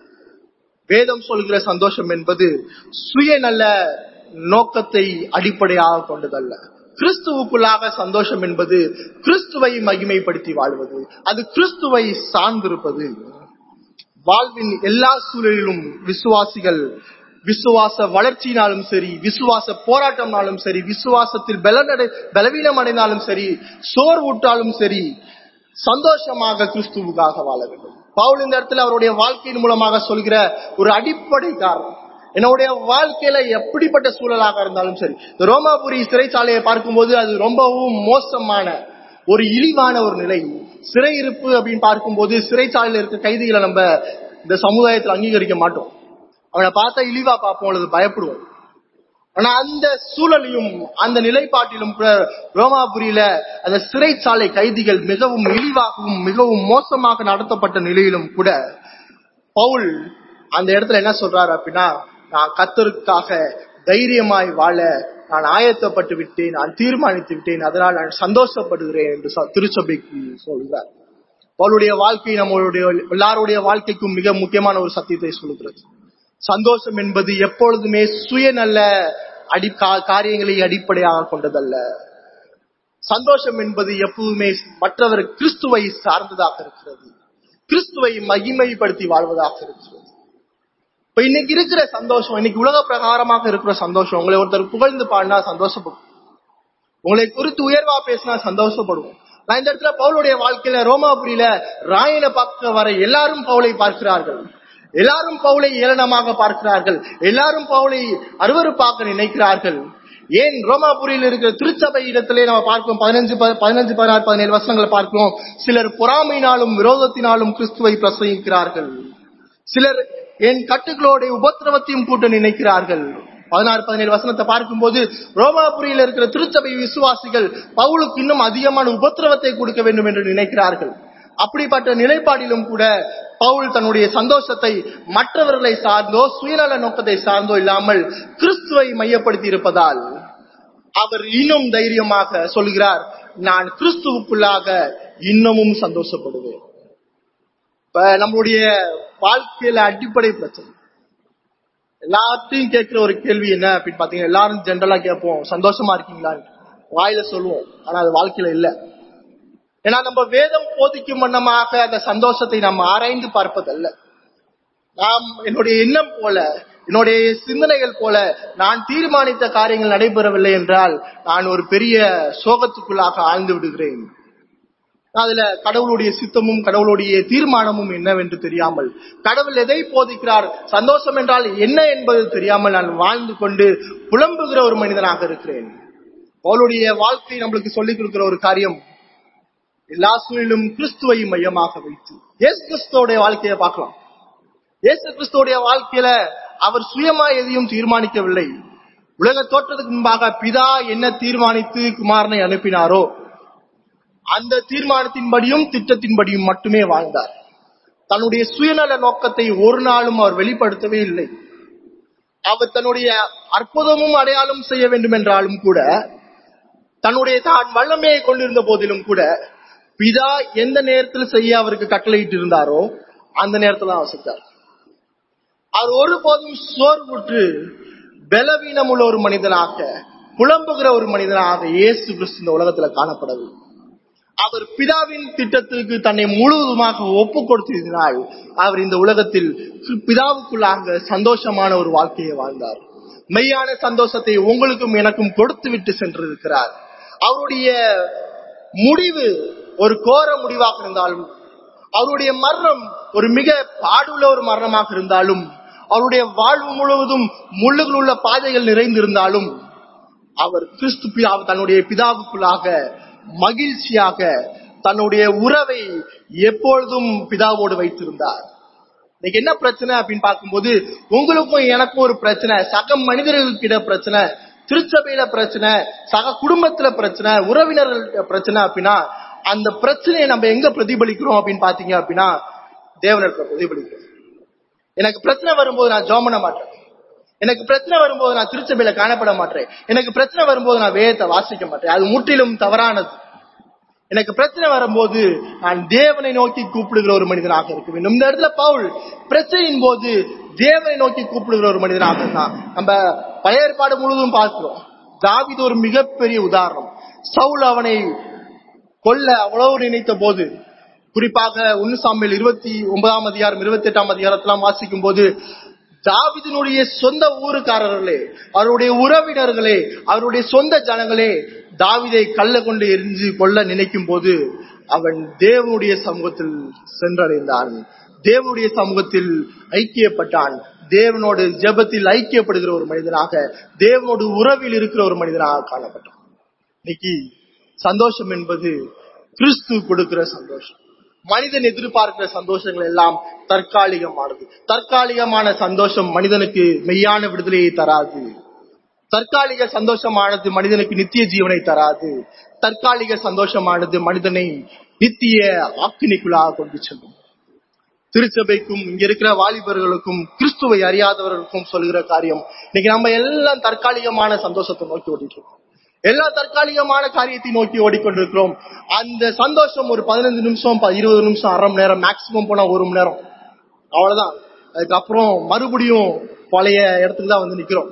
வேதம் சொல்கிற சந்தோஷம் என்பது சுயநல நோக்கத்தை அடிப்படையாக கொண்டதல்ல கிறிஸ்துவுக்குள்ளாக சந்தோஷம் என்பது கிறிஸ்துவை மகிமைப்படுத்தி வாழ்வது அது கிறிஸ்துவை சார்ந்திருப்பது வாழ்வின் எல்லா சூழலிலும் விசுவாசிகள் விசுவாச வளர்ச்சியினாலும் சரி விசுவாச போராட்டம்னாலும் சரி விசுவாசத்தில் பலனடை பலவீனம் அடைந்தாலும் சரி சோர்வுற்றாலும் சரி சந்தோஷமாக கிறிஸ்துவுக்காக வாழ வேண்டும் பவுல் இந்த இடத்துல அவருடைய வாழ்க்கையின் மூலமாக சொல்கிற ஒரு அடிப்படை காரணம் என்னுடைய வாழ்க்கையில எப்படிப்பட்ட சூழலாக இருந்தாலும் சரி இந்த ரோமாபுரி சிறைச்சாலையை பார்க்கும்போது அது ரொம்பவும் மோசமான ஒரு இழிவான ஒரு நிலை சிறையிருப்பு அப்படின்னு பார்க்கும்போது சிறைச்சாலையில் இருக்க கைதிகளை நம்ம இந்த சமுதாயத்தில் அங்கீகரிக்க மாட்டோம் அவனை பார்த்தா இழிவா பார்ப்போம் அல்லது பயப்படுவோம் ஆனா அந்த சூழலையும் அந்த நிலைப்பாட்டிலும் கூட ரோமாபுரியில அந்த சிறைச்சாலை கைதிகள் மிகவும் இழிவாகவும் மிகவும் மோசமாக நடத்தப்பட்ட நிலையிலும் கூட பவுல் அந்த இடத்துல என்ன சொல்றாரு அப்படின்னா நான் கத்தருக்காக தைரியமாய் வாழ நான் ஆயத்தப்பட்டு விட்டேன் நான் தீர்மானித்து விட்டேன் அதனால் நான் சந்தோஷப்படுகிறேன் என்று ச- திருச்சபைக்கு சொல்கிறார் பவுலுடைய வாழ்க்கை நம்மளுடைய எல்லாருடைய வாழ்க்கைக்கும் மிக முக்கியமான ஒரு சத்தியத்தை சொல்லுகிறது சந்தோஷம் என்பது எப்பொழுதுமே சுயநல அடி கா- காரியங்களை அடிப்படையாக கொண்டதல்ல சந்தோஷம் என்பது எப்பவுமே மற்றவர் கிறிஸ்துவை சார்ந்ததாக இருக்கிறது கிறிஸ்துவை மகிமைப்படுத்தி வாழ்வதாக இருக்கிறது இப்ப இன்னைக்கு இருக்கிற சந்தோஷம் இன்னைக்கு உலக பிரகாரமாக இருக்கிற சந்தோஷம் உங்களை ஒருத்தர் புகழ்ந்து பாடினா சந்தோஷப்படும் உங்களை குறித்து உயர்வா பேசினா சந்தோஷப்படுவோம் நான் இந்த இடத்துல பவுலுடைய வாழ்க்கையில ரோமாபுரியில ராயனை பார்க்க வர எல்லாரும் பவுலை பார்க்கிறார்கள் எல்லாரும் பவுலை ஏளனமாக பார்க்கிறார்கள் எல்லாரும் பவுலை அருவருப்பாக்க நினைக்கிறார்கள் ஏன் ரோமாபுரியில் இருக்கிற திருச்சபை இடத்திலே நம்ம பார்க்கிறோம் பதினஞ்சு ப- பதினஞ்சு பதினாறு பதினேழு வருஷங்களை பார்க்கிறோம் சிலர் பொறாமையினாலும் விரோதத்தினாலும் கிறிஸ்துவை பிரசங்கிக்கிறார்கள் சிலர் என் கட்டுகளோட உபத்திரவத்தையும் கூட்ட நினைக்கிறார்கள் பதினாறு பதினேழு வசனத்தை பார்க்கும்போது ரோமாபுரியில் இருக்கிற திருச்சபை விசுவாசிகள் பவுலுக்கு இன்னும் அதிகமான உபத்திரவத்தை கொடுக்க வேண்டும் என்று நினைக்கிறார்கள் அப்படிப்பட்ட நிலைப்பாடிலும் கூட பவுல் தன்னுடைய சந்தோஷத்தை மற்றவர்களை சார்ந்தோ சுயநல நோக்கத்தை சார்ந்தோ இல்லாமல் கிறிஸ்துவை மையப்படுத்தி இருப்பதால் அவர் இன்னும் தைரியமாக சொல்கிறார் நான் கிறிஸ்துவுக்குள்ளாக இன்னமும் சந்தோஷப்படுவேன் இப்ப நம்மளுடைய வாழ்க்கையில அடிப்படை பிரச்சனை எல்லாத்தையும் கேட்கிற ஒரு கேள்வி என்ன அப்படின்னு பாத்தீங்கன்னா எல்லாரும் ஜென்ரலா கேட்போம் சந்தோஷமா இருக்கீங்களான்னு வாயில சொல்லுவோம் ஆனா அது வாழ்க்கையில இல்ல ஏன்னா நம்ம வேதம் போதிக்கும் வண்ணமாக அந்த சந்தோஷத்தை நாம் ஆராய்ந்து பார்ப்பதல்ல நாம் என்னுடைய எண்ணம் போல என்னுடைய சிந்தனைகள் போல நான் தீர்மானித்த காரியங்கள் நடைபெறவில்லை என்றால் நான் ஒரு பெரிய சோகத்துக்குள்ளாக ஆழ்ந்து விடுகிறேன் அதுல கடவுளுடைய சித்தமும் கடவுளுடைய தீர்மானமும் என்னவென்று தெரியாமல் கடவுள் எதை போதிக்கிறார் சந்தோஷம் என்றால் என்ன என்பது தெரியாமல் நான் வாழ்ந்து கொண்டு புலம்புகிற ஒரு மனிதனாக இருக்கிறேன் அவளுடைய வாழ்க்கை நம்மளுக்கு சொல்லிக் கொடுக்கிற ஒரு காரியம் எல்லா சூழலும் கிறிஸ்துவை மையமாக வைத்து இயேசு கிறிஸ்துவோடைய வாழ்க்கையை பார்க்கலாம் இயேசு கிறிஸ்துவோடைய வாழ்க்கையில அவர் சுயமா எதையும் தீர்மானிக்கவில்லை உலக தோற்றத்துக்கு முன்பாக பிதா என்ன தீர்மானித்து குமாரனை அனுப்பினாரோ அந்த தீர்மானத்தின்படியும் திட்டத்தின்படியும் மட்டுமே வாழ்ந்தார் தன்னுடைய சுயநல நோக்கத்தை ஒரு நாளும் அவர் வெளிப்படுத்தவே இல்லை அவர் தன்னுடைய அற்புதமும் அடையாளம் செய்ய வேண்டும் என்றாலும் கூட தன்னுடைய தான் வல்லமையை கொண்டிருந்த போதிலும் கூட பிதா எந்த நேரத்தில் செய்ய அவருக்கு கட்டளையிட்டு இருந்தாரோ அந்த நேரத்தில் தான் அவர் செஞ்சார் அவர் ஒருபோதும் சோர்வுற்று பலவீனம் உள்ள ஒரு மனிதனாக புலம்புகிற ஒரு மனிதனாக இயேசு கிறிஸ்து இந்த உலகத்துல காணப்படவில்லை அவர் பிதாவின் திட்டத்துக்கு தன்னை முழுவதுமாக ஒப்பு கொடுத்ததினால் அவர் இந்த உலகத்தில் பிதாவுக்குள்ளாக சந்தோஷமான ஒரு வாழ்க்கையை வாழ்ந்தார் மெய்யான சந்தோஷத்தை உங்களுக்கும் எனக்கும் கொடுத்து விட்டு சென்றிருக்கிறார் அவருடைய முடிவு ஒரு கோர முடிவாக இருந்தாலும் அவருடைய மரணம் ஒரு மிக பாடுள்ள ஒரு மரணமாக இருந்தாலும் அவருடைய வாழ்வு முழுவதும் முள்ளுகள் உள்ள பாதைகள் நிறைந்திருந்தாலும் அவர் கிறிஸ்து பிதா தன்னுடைய பிதாவுக்குள்ளாக மகிழ்ச்சியாக தன்னுடைய உறவை எப்பொழுதும் பிதாவோடு வைத்திருந்தார் இன்னைக்கு என்ன பிரச்சனை அப்படின்னு பார்க்கும்போது உங்களுக்கும் எனக்கும் ஒரு பிரச்சனை சக மனிதர்களுக்கிட பிரச்சனை திருச்சபையில பிரச்சனை சக குடும்பத்துல பிரச்சனை உறவினர்கள் பிரச்சனை அப்படின்னா அந்த பிரச்சனையை நம்ம எங்க பிரதிபலிக்கிறோம் அப்படின்னு பாத்தீங்க அப்படின்னா தேவனிடத்துல பிரதிபலிக்கிறோம் எனக்கு பிரச்சனை வரும்போது நான் ஜோம் பண்ண மாட்டேன் எனக்கு பிரச்சனை வரும்போது நான் திருச்சபையில காணப்பட மாட்டேன் எனக்கு பிரச்சனை வரும்போது நான் வேதத்தை வாசிக்க மாட்டேன் அது முற்றிலும் தவறானது எனக்கு பிரச்சனை வரும்போது நான் தேவனை நோக்கி கூப்பிடுகிற ஒரு மனிதனாக இருக்க வேண்டும் இந்த இடத்துல பவுல் பிரச்சனையின் போது தேவனை நோக்கி கூப்பிடுகிற ஒரு மனிதனாக இருந்தான் நம்ம பழைய ஏற்பாடு முழுவதும் பார்க்கிறோம் தாவிது ஒரு மிகப்பெரிய உதாரணம் சவுல் அவனை கொல்ல அவ்வளவு நினைத்த போது குறிப்பாக ஒன்னு சாமியில் இருபத்தி ஒன்பதாம் அதிகாரம் இருபத்தி எட்டாம் அதிகாரத்தெல்லாம் வாசிக்கும் போது தாவிதனுடைய சொந்த ஊருக்காரர்களே அவருடைய உறவினர்களே அவருடைய சொந்த ஜனங்களே தாவிதை கல்ல கொண்டு எரிஞ்சு கொள்ள நினைக்கும் போது அவன் தேவனுடைய சமூகத்தில் சென்றடைந்தான் தேவனுடைய சமூகத்தில் ஐக்கியப்பட்டான் தேவனோடு ஜெபத்தில் ஐக்கியப்படுகிற ஒரு மனிதனாக தேவனோடு உறவில் இருக்கிற ஒரு மனிதனாக காணப்பட்டான் இன்னைக்கு சந்தோஷம் என்பது கிறிஸ்து கொடுக்கிற சந்தோஷம் மனிதன் எதிர்பார்க்கிற சந்தோஷங்கள் எல்லாம் தற்காலிகமானது தற்காலிகமான சந்தோஷம் மனிதனுக்கு மெய்யான விடுதலையை தராது தற்காலிக சந்தோஷமானது மனிதனுக்கு நித்திய ஜீவனை தராது தற்காலிக சந்தோஷமானது மனிதனை நித்திய ஆக்கினிக்குள்ளாக கொண்டு செல்லும் திருச்சபைக்கும் இங்க இருக்கிற வாலிபர்களுக்கும் கிறிஸ்துவை அறியாதவர்களுக்கும் சொல்கிற காரியம் இன்னைக்கு நம்ம எல்லாம் தற்காலிகமான சந்தோஷத்தை நோக்கி ஓடிட்டு இருக்கோம் எல்லா தற்காலிகமான காரியத்தை நோக்கி ஓடிக்கொண்டிருக்கிறோம் அந்த சந்தோஷம் ஒரு பதினஞ்சு நிமிஷம் ப- இருபது நிமிஷம் அரை மணி நேரம் மேக்சிமம் போனா ஒரு மணி நேரம் அவ்வளவுதான் அதுக்கப்புறம் மறுபடியும் பழைய இடத்துக்கு தான் வந்து நிக்கிறோம்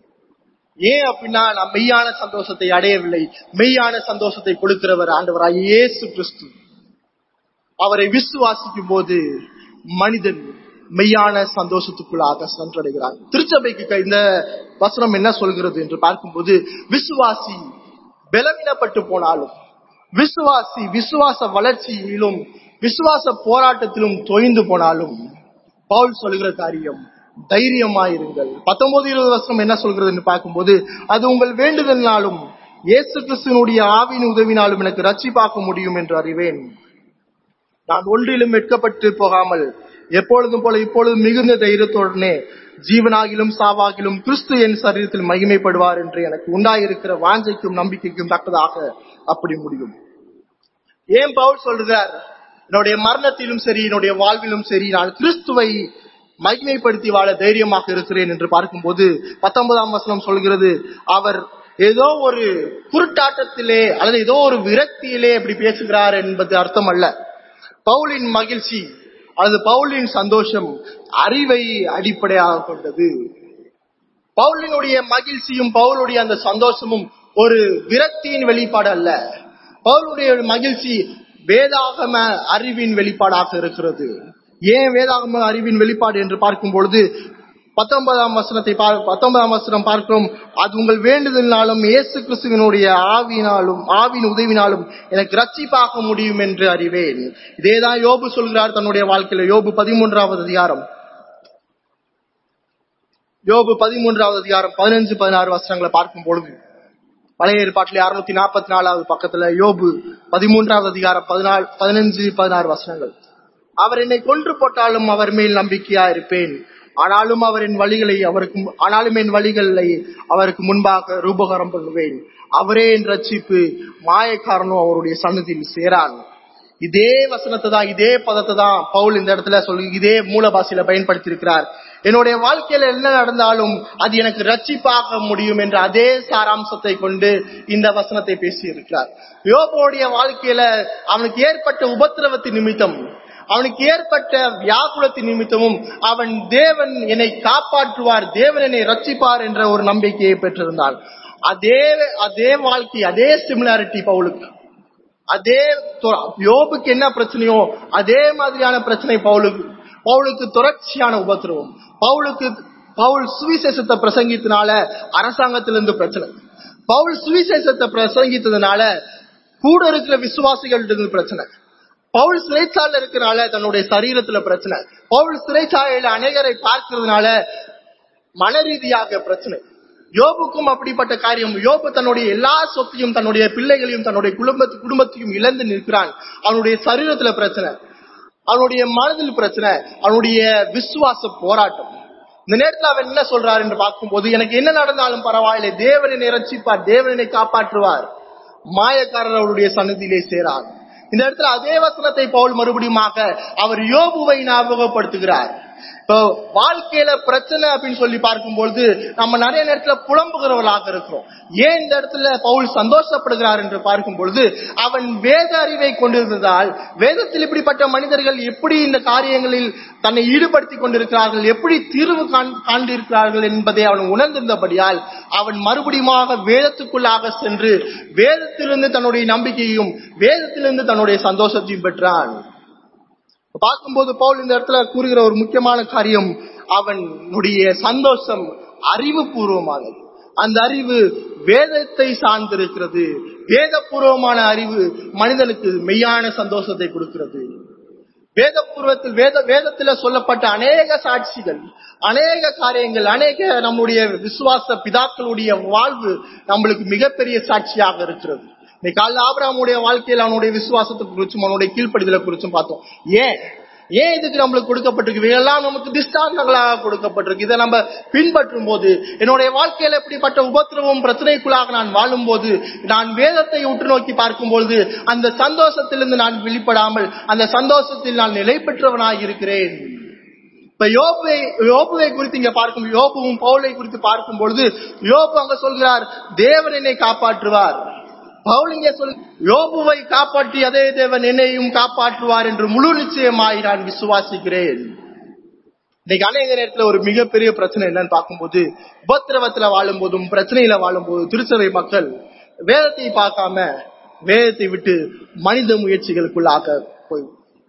ஏன் அப்படின்னா நான் மெய்யான சந்தோஷத்தை அடையவில்லை மெய்யான சந்தோஷத்தை கொடுக்கிறவர் ஆண்டவராக இயேசு கிறிஸ்து அவரை விசுவாசிக்கும் போது மனிதன் மெய்யான சந்தோஷத்துக்குள்ளாக சென்றடைகிறார் திருச்சபைக்கு க- இந்த வசனம் என்ன சொல்கிறது என்று பார்க்கும்போது விசுவாசி பலவீனப்பட்டு போனாலும் விசுவாசி விசுவாச வளர்ச்சியிலும் விசுவாச போராட்டத்திலும் தொய்ந்து போனாலும் பவுல் சொல்லுகிற காரியம் தைரியமாயிருங்கள் பத்தொன்பது இருபது வருஷம் என்ன சொல்கிறது என்று பார்க்கும்போது அது உங்கள் வேண்டுதலினாலும் இயேசு கிறிஸ்துவனுடைய ஆவின் உதவினாலும் எனக்கு ரட்சிப்பாக்க முடியும் என்று அறிவேன் நான் ஒன்றிலும் வெட்கப்பட்டு போகாமல் எப்பொழுதும் போல இப்பொழுதும் மிகுந்த தைரியத்துடனே ஜீவனாகிலும் சாவாகிலும் கிறிஸ்து என் சரீரத்தில் மகிமைப்படுவார் என்று எனக்கு உண்டாயிருக்கிற வாஞ்சைக்கும் நம்பிக்கைக்கும் தக்கதாக அப்படி முடியும் ஏன் பவுல் சொல்றார் என்னுடைய மரணத்திலும் சரி என்னுடைய வாழ்விலும் சரி நான் கிறிஸ்துவை மகிமைப்படுத்தி வாழ தைரியமாக இருக்கிறேன் என்று பார்க்கும்போது பத்தொன்பதாம் வசனம் சொல்கிறது அவர் ஏதோ ஒரு குருட்டாட்டத்திலே அல்லது ஏதோ ஒரு விரக்தியிலே அப்படி பேசுகிறார் என்பது அர்த்தம் அல்ல பவுலின் மகிழ்ச்சி அல்லது பவுலின் சந்தோஷம் அறிவை அடிப்படையாக கொண்டது பவுலினுடைய மகிழ்ச்சியும் பவுலுடைய அந்த சந்தோஷமும் ஒரு விரக்தியின் வெளிப்பாடு அல்ல பவுலுடைய மகிழ்ச்சி வேதாகம அறிவின் வெளிப்பாடாக இருக்கிறது ஏன் வேதாகம அறிவின் வெளிப்பாடு என்று பார்க்கும் பொழுது பத்தொன்பதாம் வசனத்தை பார்- பத்தொன்பதாம் வசனம் பார்க்கிறோம் அது உங்கள் வேண்டுதலினாலும் இயேசு கிறிஸ்துவினுடைய ஆவினாலும் ஆவின் உதவினாலும் எனக்கு ரட்சிப்பாக முடியும் என்று அறிவேன் இதேதான் யோபு சொல்கிறார் தன்னுடைய வாழ்க்கையில யோபு பதிமூன்றாவது அதிகாரம் யோபு பதிமூன்றாவது அதிகாரம் பதினஞ்சு பதினாறு வசனங்களை பார்க்கும் பொழுது பழைய ஏற்பாட்டிலே அறுநூத்தி நாற்பத்தி நாலாவது பக்கத்துல யோபு பதிமூன்றாவது அதிகாரம் பதினாலு பதினஞ்சு பதினாறு வசனங்கள் அவர் என்னை கொன்று போட்டாலும் அவர் மேல் நம்பிக்கையா இருப்பேன் ஆனாலும் அவரின் வழிகளை அவருக்கு மு- ஆனாலும் என் வழிகளை அவருக்கு முன்பாக ரூபகரம் பண்ணுவேன் அவரே என் ரட்சிப்பு மாயக்காரனும் அவருடைய சன்னதியில் சேரான் இதே வசனத்தை தான் இதே பதத்தை தான் பவுல் இந்த இடத்துல சொல்லி இதே மூல பாஷையில பயன்படுத்தியிருக்கிறார் என்னுடைய வாழ்க்கையில என்ன நடந்தாலும் அது எனக்கு ரட்சிப்பாக முடியும் என்ற அதே சாராம்சத்தை கொண்டு இந்த வசனத்தை பேசி இருக்கிறார் யோபுடைய வாழ்க்கையில அவனுக்கு ஏற்பட்ட உபத்திரவத்தின் நிமித்தம் அவனுக்கு ஏற்பட்ட வியாகுலத்தின் நிமித்தமும் அவன் தேவன் என்னை காப்பாற்றுவார் தேவன் என்னை ரட்சிப்பார் என்ற ஒரு நம்பிக்கையை பெற்றிருந்தான் அதே அதே வாழ்க்கை அதே சிமிலாரிட்டி பவுலுக்கு அதே தொ- யோபுக்கு என்ன பிரச்சனையோ அதே மாதிரியான பிரச்சனை பவுலுக்கு பவுலுக்கு தொடர்ச்சியான உபத்திரவம் பவுலுக்கு பவுல் சுவிசேஷத்தை பிரசங்கித்தனால அரசாங்கத்திலிருந்து பிரச்சனை பவுல் சுவிசேஷத்தை பிரசங்கித்ததுனால கூட இருக்கிற விசுவாசிகள்ட்ட இருந்து பிரச்சனை பவுல் சிறைச்சாலையில் இருக்கிறனால தன்னுடைய சரீரத்துல பிரச்சனை பவுல் சிறைச்சாலையில அநேகரை பார்க்கிறதுனால மன ரீதியாக பிரச்சனை யோபுக்கும் அப்படிப்பட்ட காரியம் யோபு தன்னுடைய எல்லா சொத்தையும் தன்னுடைய பிள்ளைகளையும் தன்னுடைய குடும்பத்து குடும்பத்தையும் இழந்து நிற்கிறான் அவனுடைய சரீரத்துல பிரச்சனை அவனுடைய மனதில் பிரச்சனை அவனுடைய விசுவாச போராட்டம் இந்த நேரத்துல அவன் என்ன சொல்றார் என்று பார்க்கும்போது எனக்கு என்ன நடந்தாலும் பரவாயில்லை தேவனை ரட்சிப்பார் தேவனை காப்பாற்றுவார் மாயக்காரர் அவருடைய சன்னதியிலே சேரார் இந்த இடத்துல அதே வசனத்தை பவுல் மறுபடியுமாக அவர் யோபுவை ஞாபகப்படுத்துகிறார் இப்போ வாழ்க்கையில பிரச்சனை அப்படின்னு சொல்லி பார்க்கும்பொழுது நம்ம நிறைய நேரத்துல புலம்புகிறவர்களாக இருக்கிறோம் ஏன் இந்த இடத்துல பவுல் சந்தோஷப்படுகிறார் என்று பார்க்கும் பொழுது அவன் வேத அறிவை கொண்டிருந்ததால் வேதத்தில் இப்படிப்பட்ட மனிதர்கள் எப்படி இந்த காரியங்களில் தன்னை ஈடுபடுத்திக் கொண்டிருக்கிறார்கள் எப்படி தீர்வு காண்- காண்டிருக்கிறார்கள் என்பதை அவன் உணர்ந்திருந்தபடியால் அவன் மறுபடியுமாக வேதத்துக்குள்ளாக சென்று வேதத்திலிருந்து தன்னுடைய நம்பிக்கையும் வேதத்திலிருந்து தன்னுடைய சந்தோஷத்தையும் பெற்றான் பார்க்கும்போது பவுல் இந்த இடத்துல கூறுகிற ஒரு முக்கியமான காரியம் அவனுடைய சந்தோஷம் அறிவுபூர்வமானது அந்த அறிவு வேதத்தை சார்ந்திருக்கிறது வேதபூர்வமான அறிவு மனிதனுக்கு மெய்யான சந்தோஷத்தை கொடுக்கிறது வேதபூர்வத்தில் வேத வேதத்துல சொல்லப்பட்ட அநேக சாட்சிகள் அநேக காரியங்கள் அநேக நம்முடைய விசுவாச பிதாக்களுடைய வாழ்வு நம்மளுக்கு மிகப்பெரிய சாட்சியாக இருக்கிறது இன்னைக்கு காலைல ஆபிரகாமுடைய வாழ்க்கையில் அவனுடைய விசுவாசத்தை குறிச்சும் அவனுடைய கீழ்ப்படிதலை குறிச்சும் பார்த்தோம் ஏன் ஏன் இதுக்கு நம்மளுக்கு கொடுக்கப்பட்டிருக்கு இவையெல்லாம் நமக்கு திஷ்டாந்தங்களாக கொடுக்கப்பட்டிருக்கு இதை நம்ம பின்பற்றும் போது என்னுடைய வாழ்க்கையில இப்படிப்பட்ட உபத்திரவம் பிரச்சனைக்குள்ளாக நான் வாழும் போது நான் வேதத்தை உற்று நோக்கி பார்க்கும்பொழுது அந்த சந்தோஷத்திலிருந்து நான் வெளிப்படாமல் அந்த சந்தோஷத்தில் நான் நிலை பெற்றவனாய் இருக்கிறேன் இப்ப யோபுவை யோபுவை குறித்து இங்க பார்க்கும் யோபுவும் பவுலை குறித்து பார்க்கும் பொழுது யோபு அங்க சொல்கிறார் தேவன் என்னை காப்பாற்றுவார் பவுல் இங்கே சொல் யோபுவை காப்பாற்றி அதே தேவன் என்னையும் காப்பாற்றுவார் என்று முழு நிச்சயமாய் நான் விசுவாசிக்கிறேன் இன்னைக்கு அநேக நேரத்துல ஒரு மிகப்பெரிய பிரச்சனை என்னன்னு பார்க்கும்போது உபத்திரவத்துல வாழும் போதும் பிரச்சனையில வாழும் போது திருச்சபை மக்கள் வேதத்தை பார்க்காம வேதத்தை விட்டு மனித முயற்சிகளுக்குள்ளாக போய்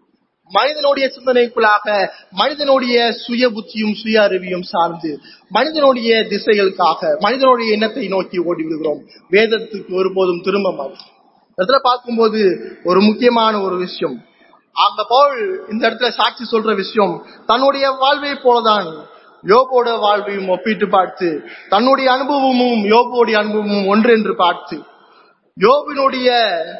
மனிதனுடைய சிந்தனைக்குள்ளாக மனிதனுடைய சுய புத்தியும் சுய அறிவியும் சார்ந்து மனிதனுடைய திசைகளுக்காக மனிதனுடைய எண்ணத்தை நோக்கி ஓடி விடுகிறோம் வேதத்துக்கு ஒருபோதும் திரும்ப மாட்டோம் இந்த இடத்துல பார்க்கும்போது ஒரு முக்கியமான ஒரு விஷயம் அந்த பவுல் இந்த இடத்துல சாட்சி சொல்ற விஷயம் தன்னுடைய வாழ்வை போலதான் யோபோட வாழ்வையும் ஒப்பிட்டு பார்த்து தன்னுடைய அனுபவமும் யோபோடைய அனுபவமும் ஒன்று என்று பார்த்து யோபினுடைய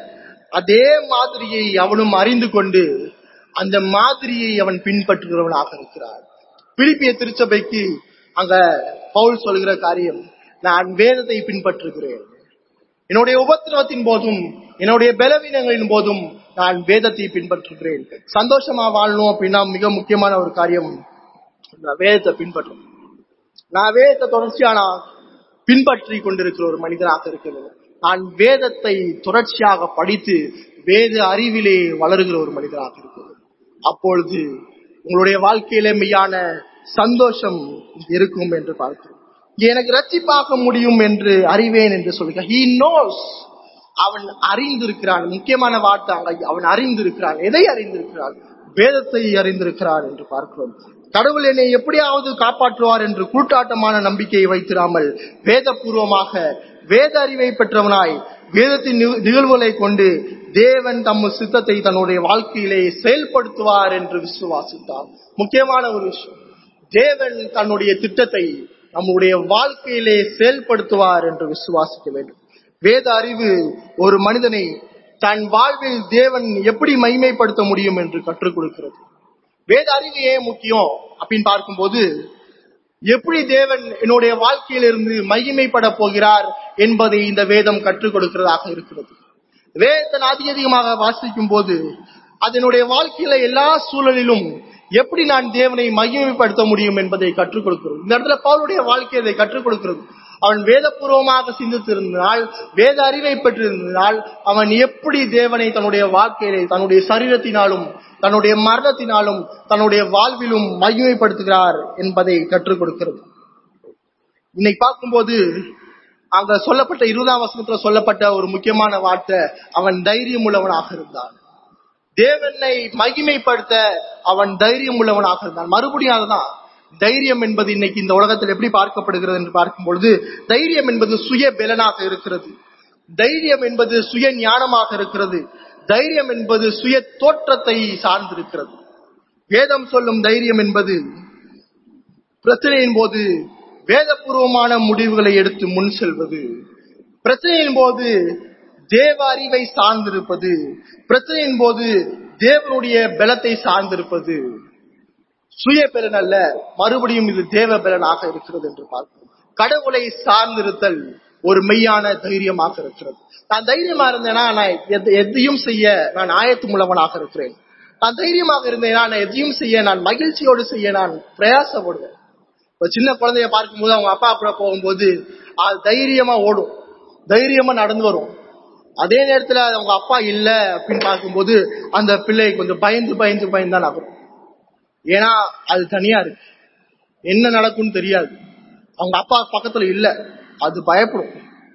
அதே மாதிரியை அவனும் அறிந்து கொண்டு அந்த மாதிரியை அவன் பின்பற்றுகிறவனாக இருக்கிறார் பிலிப்பிய திருச்சபைக்கு அங்க பவுல் சொல்கிற காரியம் நான் வேதத்தை பின்பற்றுகிறேன் என்னுடைய உபத்திரவத்தின் போதும் என்னுடைய பலவீனங்களின் போதும் நான் வேதத்தை பின்பற்றுகிறேன் சந்தோஷமா வாழணும் அப்படின்னா மிக முக்கியமான ஒரு காரியம் நான் வேதத்தை பின்பற்றணும் நான் வேதத்தை தொடர்ச்சியா நான் பின்பற்றி கொண்டிருக்கிற ஒரு மனிதனாக இருக்கிறது நான் வேதத்தை தொடர்ச்சியாக படித்து வேத அறிவிலே வளருகிற ஒரு மனிதனாக இருக்கிறது அப்பொழுது உங்களுடைய வாழ்க்கையில மெய்யான சந்தோஷம் இருக்கும் என்று பார்க்கிறோம் எனக்கு ரட்சிப்பாக்க முடியும் என்று அறிவேன் என்று சொல்கிறார் he knows அவன் அறிந்திருக்கிறான் முக்கியமான வார்த்தை அங்க அவன் அறிந்திருக்கிறான் எதை அறிந்திருக்கிறான் வேதத்தை அறிந்திருக்கிறான் என்று பார்க்கிறோம் கடவுள் என்னை எப்படியாவது காப்பாற்றுவார் என்று கூட்டாட்டமான நம்பிக்கையை வைத்திராமல் வேதபூர்வமாக வேத அறிவை பெற்றவனாய் வேதத்தின் நிக- நிகழ்வுகளை கொண்டு தேவன் தம் சித்தத்தை தன்னுடைய வாழ்க்கையிலே செயல்படுத்துவார் என்று விசுவாசித்தார் முக்கியமான ஒரு விஷயம் தேவன் தன்னுடைய திட்டத்தை நம்முடைய வாழ்க்கையிலே செயல்படுத்துவார் என்று விசுவாசிக்க வேண்டும் வேத அறிவு ஒரு மனிதனை தன் வாழ்வில் தேவன் எப்படி மகிமைப்படுத்த முடியும் என்று கற்றுக் கொடுக்கிறது வேத அறிவு ஏன் முக்கியம் அப்படின்னு பார்க்கும்போது எப்படி தேவன் என்னுடைய வாழ்க்கையிலிருந்து மகிமைப்பட போகிறார் என்பதை இந்த வேதம் கற்றுக் கொடுக்கிறதாக இருக்கிறது வேதத்தை நான் அதிக அதிகமாக வாசிக்கும் போது அதனுடைய வாழ்க்கையில எல்லா சூழலிலும் எப்படி நான் தேவனை மகிமைப்படுத்த முடியும் என்பதை கற்றுக் கொடுக்கிறது இந்த இடத்துல பவுலுடைய வாழ்க்கை அதை கற்றுக் கொடுக்கிறது அவன் வேதபூர்வமாக சிந்தித்திருந்தால் வேத அறிவை பெற்றிருந்தால் அவன் எப்படி தேவனை தன்னுடைய வாழ்க்கையிலே தன்னுடைய சரீரத்தினாலும் தன்னுடைய மரணத்தினாலும் தன்னுடைய வாழ்விலும் மகிமைப்படுத்துகிறார் என்பதை கற்றுக் கொடுக்கிறது இன்னைக்கு பார்க்கும்போது அங்க சொல்லப்பட்ட இருபதாம் வசனத்துல சொல்லப்பட்ட ஒரு முக்கியமான வார்த்தை அவன் தைரியம் உள்ளவனாக இருந்தான் தேவனை மகிமைப்படுத்த அவன் தைரியம் உள்ளவனாக இருந்தான் மறுபடியும் அதுதான் தைரியம் என்பது இன்னைக்கு இந்த உலகத்தில் எப்படி பார்க்கப்படுகிறது என்று பார்க்கும் பொழுது தைரியம் என்பது சுய பலனாக இருக்கிறது தைரியம் என்பது சுய ஞானமாக இருக்கிறது தைரியம் என்பது சுய தோற்றத்தை சார்ந்திருக்கிறது வேதம் சொல்லும் தைரியம் என்பது பிரச்சனையின் போது வேதபூர்வமான முடிவுகளை எடுத்து முன் செல்வது பிரச்சனையின் போது தேவ அறிவை சார்ந்திருப்பது பிரச்சனையின் போது தேவனுடைய பலத்தை சார்ந்திருப்பது சுய பலன் அல்ல மறுபடியும் இது தேவ பலனாக இருக்கிறது என்று பார்க்கிறோம் கடவுளை சார்ந்திருத்தல் ஒரு மெய்யான தைரியமாக இருக்கிறது நான் தைரியமா இருந்தேன்னா நான் எத- எதையும் செய்ய நான் ஆயத்து உள்ளவனாக இருக்கிறேன் நான் தைரியமாக இருந்தேன்னா நான் எதையும் செய்ய நான் மகிழ்ச்சியோடு செய்ய நான் பிரயாசப்படுவேன் ஒரு சின்ன குழந்தைய பார்க்கும்போது அவங்க அப்பா கூட போகும்போது அது தைரியமா ஓடும் தைரியமா நடந்து வரும் அதே நேரத்துல அவங்க அப்பா இல்ல அப்படின்னு பார்க்கும்போது அந்த பிள்ளை கொஞ்சம் பயந்து பயந்து பயந்து தான் நகரும் ஏன்னா அது தனியா இருக்கு என்ன நடக்கும்னு தெரியாது அவங்க அப்பா பக்கத்துல இல்ல அது பயப்படும்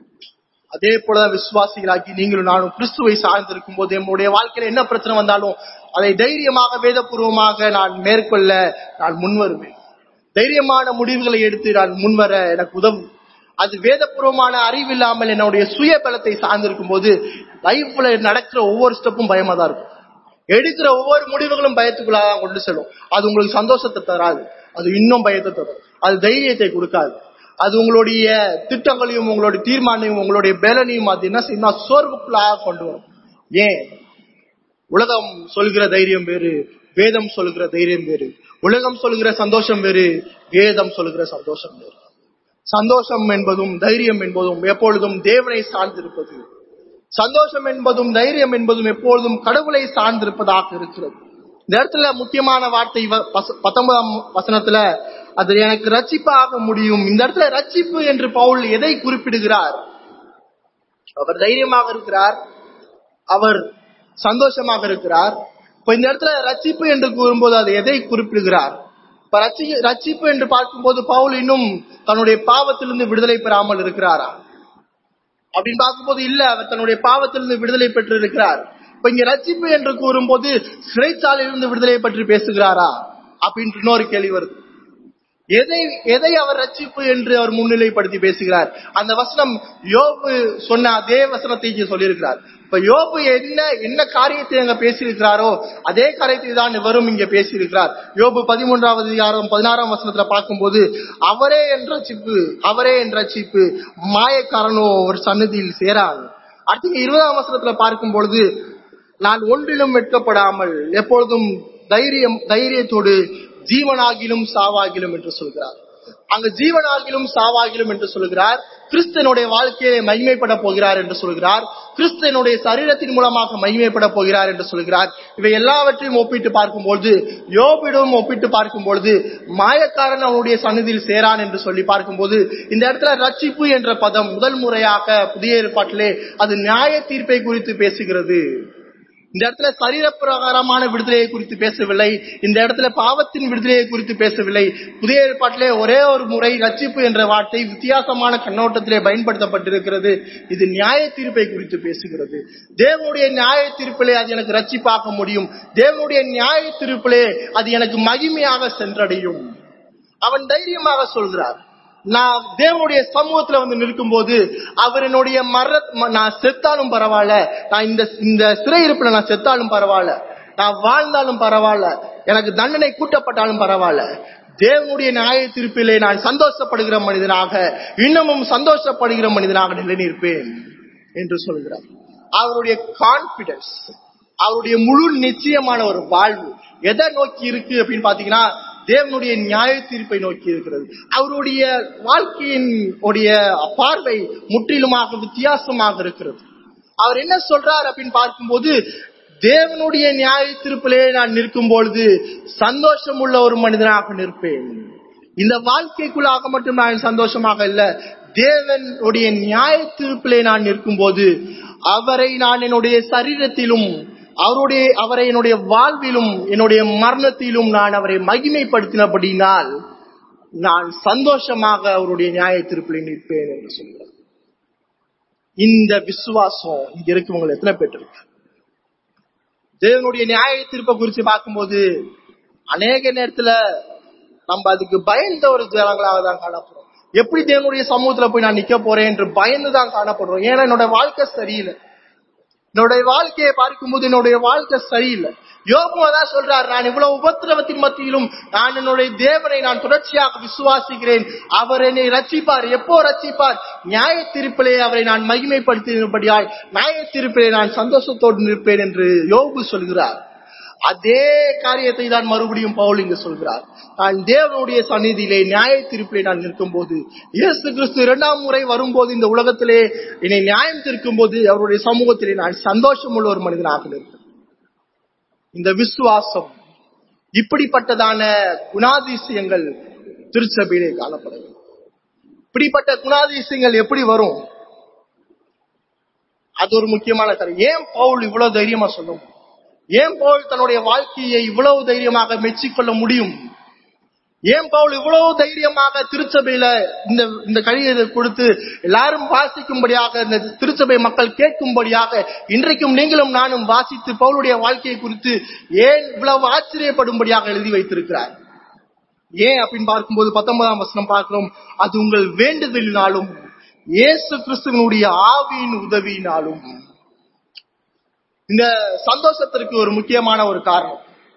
அதே போலதான் விசுவாசிகளாக்கி நீங்களும் நானும் கிறிஸ்துவை சார்ந்திருக்கும் போது நம்முடைய வாழ்க்கையில என்ன பிரச்சனை வந்தாலும் அதை தைரியமாக வேதபூர்வமாக நான் மேற்கொள்ள நான் முன்வருவேன் தைரியமான முடிவுகளை எடுத்து நான் முன்வர எனக்கு உதவும் அது வேதபூர்வமான அறிவு இல்லாமல் என்னுடைய சுய பலத்தை சார்ந்திருக்கும் போது லைஃப்ல நடக்கிற ஒவ்வொரு ஸ்டெப்பும் பயமா தான் இருக்கும் எடுக்கிற ஒவ்வொரு முடிவுகளும் பயத்துக்குள்ளாதான் கொண்டு செல்லும் அது உங்களுக்கு சந்தோஷத்தை தராது அது இன்னும் பயத்தை தரும் அது தைரியத்தை கொடுக்காது அது உங்களுடைய திட்டங்களையும் உங்களுடைய தீர்மானத்தையும் உங்களுடைய பலனையும் அது என்ன செய்யணும் சோர்வுக்குள்ளாக கொண்டு வரும் ஏன் உலகம் சொல்கிற தைரியம் வேறு வேதம் சொல்கிற தைரியம் வேறு உலகம் சொல்கிற சந்தோஷம் வேறு வேதம் சொல்கிற சந்தோஷம் வேறு சந்தோஷம் என்பதும் தைரியம் என்பதும் எப்பொழுதும் தேவனை சார்ந்திருப்பது சந்தோஷம் என்பதும் தைரியம் என்பதும் எப்பொழுதும் கடவுளை சார்ந்திருப்பதாக இருக்கிறது இந்த இடத்துல முக்கியமான வார்த்தை வ- பச- பத்தொன்பதாம் வசனத்துல அது எனக்கு ரட்சிப்பாக முடியும் இந்த இடத்துல ரட்சிப்பு என்று பவுல் எதை குறிப்பிடுகிறார் அவர் தைரியமாக இருக்கிறார் அவர் சந்தோஷமாக இருக்கிறார் இப்ப இந்த இடத்துல ரட்சிப்பு என்று கூறும்போது அது எதை குறிப்பிடுகிறார் இப்ப ரட்சி- ரட்சிப்பு என்று பார்க்கும்போது பவுல் இன்னும் தன்னுடைய பாவத்திலிருந்து விடுதலை பெறாமல் இருக்கிறாரா அப்படின்னு பார்க்கும்போது இல்ல அவர் தன்னுடைய பாவத்திலிருந்து விடுதலை பெற்று இருக்கிறார் இப்ப இங்க ரட்சிப்பு என்று கூறும்போது சிறைச்சாலையிலிருந்து விடுதலை பற்றி பேசுகிறாரா அப்படின்ற இன்னொரு கேள்வி வருது எதை எதை அவர் ரட்சிப்பு என்று அவர் முன்னிலைப்படுத்தி பேசுகிறார் அந்த வசனம் யோபு சொன்ன அதே வசனத்தை இங்கே சொல்லியிருக்கிறார் இப்ப யோபு என்ன என்ன காரியத்தை அங்க பேசியிருக்கிறாரோ அதே காரியத்தை தான் இவரும் இங்க பேசியிருக்கிறார் யோபு பதிமூன்றாவது அதிகாரம் பதினாறாம் வசனத்துல பார்க்கும்போது அவரே என் ரட்சிப்பு அவரே என் ரட்சிப்பு மாயக்காரனோ ஒரு சன்னதியில் சேரான் அடுத்து இங்க இருபதாம் வசனத்துல பார்க்கும் பொழுது நான் ஒன்றிலும் வெட்கப்படாமல் எப்பொழுதும் தைரியம் தைரியத்தோடு ஜீவனாகிலும் சாவாகிலும் என்று சொல்கிறார் அங்க ஜீவனாகிலும் சாவாகிலும் என்று சொல்கிறார் கிறிஸ்தனுடைய வாழ்க்கையை மகிமைப்பட போகிறார் என்று சொல்கிறார் கிறிஸ்தனுடைய சரீரத்தின் மூலமாக மகிமைப்பட போகிறார் என்று சொல்கிறார் இவை எல்லாவற்றையும் ஒப்பிட்டு பார்க்கும்பொழுது யோபிடம் ஒப்பிட்டு பார்க்கும் பொழுது மாயக்காரன் அவனுடைய சன்னதியில் சேரான் என்று சொல்லி பார்க்கும்போது இந்த இடத்துல ரட்சிப்பு என்ற பதம் முதல் முறையாக புதிய ஏற்பாட்டிலே அது நியாய தீர்ப்பை குறித்து பேசுகிறது இந்த இடத்துல சரீர பிரகாரமான விடுதலையை குறித்து பேசவில்லை இந்த இடத்துல பாவத்தின் விடுதலையை குறித்து பேசவில்லை புதிய ஏற்பாட்டிலே ஒரே ஒரு முறை ரட்சிப்பு என்ற வார்த்தை வித்தியாசமான கண்ணோட்டத்திலே பயன்படுத்தப்பட்டிருக்கிறது இது நியாய தீர்ப்பை குறித்து பேசுகிறது தேவனுடைய நியாய தீர்ப்பிலே அது எனக்கு ரட்சிப்பாக்க முடியும் தேவனுடைய நியாய தீர்ப்பிலே அது எனக்கு மகிமையாக சென்றடையும் அவன் தைரியமாக சொல்கிறார் நான் தேவனுடைய சமூகத்துல வந்து நிற்கும் போது அவர் என்னுடைய மர நான் செத்தாலும் பரவாயில்ல நான் இந்த இந்த சிறையிருப்புல நான் செத்தாலும் பரவாயில்ல நான் வாழ்ந்தாலும் பரவாயில்ல எனக்கு தண்டனை கூட்டப்பட்டாலும் பரவாயில்ல தேவனுடைய நியாய தீர்ப்பிலே நான் சந்தோஷப்படுகிற மனிதனாக இன்னமும் சந்தோஷப்படுகிற மனிதனாக நிலைநிற்பேன் என்று சொல்கிறார் அவருடைய கான்பிடன்ஸ் அவருடைய முழு நிச்சயமான ஒரு வாழ்வு எதை நோக்கி இருக்கு அப்படின்னு பாத்தீங்கன்னா தேவனுடைய நியாய தீர்ப்பை நோக்கி இருக்கிறது அவருடைய வாழ்க்கையின் உடைய பார்வை முற்றிலுமாக வித்தியாசமாக இருக்கிறது அவர் என்ன சொல்றார் அப்படின்னு பார்க்கும்போது தேவனுடைய நியாய தீர்ப்பிலே நான் நிற்கும் பொழுது சந்தோஷம் உள்ள ஒரு மனிதனாக நிற்பேன் இந்த வாழ்க்கைக்குள்ளாக மட்டும் நான் சந்தோஷமாக இல்ல தேவனுடைய நியாய தீர்ப்பிலே நான் நிற்கும் போது அவரை நான் என்னுடைய சரீரத்திலும் அவருடைய அவரை என்னுடைய வாழ்விலும் என்னுடைய மரணத்திலும் நான் அவரை மகிமைப்படுத்தினபடினால் நான் சந்தோஷமாக அவருடைய நியாய திருப்பில் நிற்பேன் என்று சொல்கிறார் இந்த விசுவாசம் இங்க இருக்கவங்க எத்தனை பேர் இருக்கு தேவனுடைய நியாய தீர்ப்பை குறித்து பார்க்கும்போது அநேக நேரத்துல நம்ம அதுக்கு பயந்த ஒரு ஜனங்களாக தான் காணப்படுறோம் எப்படி தேவனுடைய சமூகத்துல போய் நான் நிக்க போறேன் என்று பயந்து தான் காணப்படுறோம் ஏன்னா என்னோட வாழ்க்கை சரியில்லை என்னுடைய வாழ்க்கையை பார்க்கும்போது என்னுடைய வாழ்க்கை சரியில்லை யோகம் தான் சொல்றார் நான் இவ்வளவு உபத்திரவத்தின் மத்தியிலும் நான் என்னுடைய தேவனை நான் தொடர்ச்சியாக விசுவாசிக்கிறேன் அவர் என்னை ரட்சிப்பார் எப்போ ரட்சிப்பார் நியாய திருப்பிலே அவரை நான் மகிமைப்படுத்தினபடியால் நியாய திருப்பிலே நான் சந்தோஷத்தோடு நிற்பேன் என்று யோகு சொல்கிறார் அதே காரியத்தை தான் மறுபடியும் பவுல் இங்கு சொல்கிறார் நான் தேவனுடைய சந்நிதியிலே நியாய தீர்ப்பிலே நான் நிற்கும் போது இயேசு கிறிஸ்து இரண்டாம் முறை வரும்போது இந்த உலகத்திலே என்னை நியாயம் தீர்க்கும் போது அவருடைய சமூகத்திலே நான் சந்தோஷம் உள்ள ஒரு மனிதனாக நிற்பேன் இந்த விசுவாசம் இப்படிப்பட்டதான குணாதிசயங்கள் திருச்சபையிலே காணப்படும் இப்படிப்பட்ட குணாதிசயங்கள் எப்படி வரும் அது ஒரு முக்கியமான காரியம் ஏன் பவுல் இவ்வளவு தைரியமா சொல்லும் ஏன் பவுல் தன்னுடைய வாழ்க்கையை இவ்வளவு தைரியமாக மெச்சிக்கொள்ள முடியும் ஏன் பவுல் இவ்வளவு தைரியமாக திருச்சபையில இந்த இந்த கழியை கொடுத்து எல்லாரும் வாசிக்கும்படியாக இந்த திருச்சபை மக்கள் கேட்கும்படியாக இன்றைக்கும் நீங்களும் நானும் வாசித்து பவுலுடைய வாழ்க்கையை குறித்து ஏன் இவ்வளவு ஆச்சரியப்படும்படியாக எழுதி வைத்திருக்கிறார் ஏன் அப்படின்னு பார்க்கும்போது பத்தொன்பதாம் வசனம் பார்க்கிறோம் அது உங்கள் வேண்டுதலினாலும் இயேசு கிறிஸ்துவனுடைய ஆவியின் உதவியினாலும் இந்த சந்தோஷத்திற்கு ஒரு முக்கியமான ஒரு காரணம்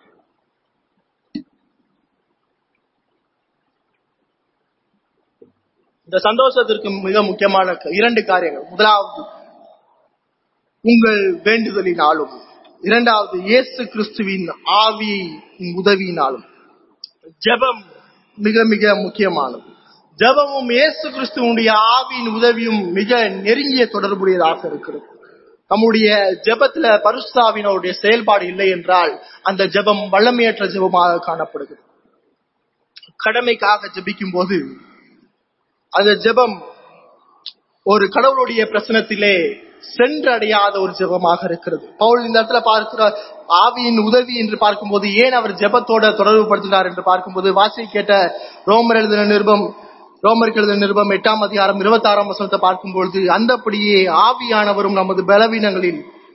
இந்த சந்தோஷத்திற்கு மிக முக்கியமான இரண்டு காரியங்கள் முதலாவது உங்கள் வேண்டுதலினாலும் இரண்டாவது இயேசு கிறிஸ்துவின் ஆவி உதவியினாலும் ஜெபம் மிக மிக முக்கியமானது ஜெபமும் இயேசு கிறிஸ்துவனுடைய ஆவியின் உதவியும் மிக நெருங்கிய தொடர்புடையதாக இருக்கிறது நம்முடைய ஜெபத்துல பரிசுத்தாவினருடைய செயல்பாடு இல்லை என்றால் அந்த ஜெபம் வல்லமையற்ற ஜெபமாக காணப்படுகிறது கடமைக்காக ஜெபிக்கும் போது அந்த ஜெபம் ஒரு கடவுளுடைய பிரச்சனத்திலே சென்றடையாத ஒரு ஜெபமாக இருக்கிறது பவுல் இந்த இடத்துல பார்க்கிற ஆவியின் உதவி என்று பார்க்கும்போது ஏன் அவர் ஜெபத்தோட தொடர்பு படுத்தினார் என்று பார்க்கும்போது வாசி கேட்ட ரோமர் எழுதின நிருபம் ரோமருக்கு எழுதின நிருபம் எட்டாம் அதிகாரம் இருபத்தி ஆறாம் வசனத்தை பார்க்கும்பொழுது அந்தப்படியே ஆவியானவரும் நமது பலவீனங்களில்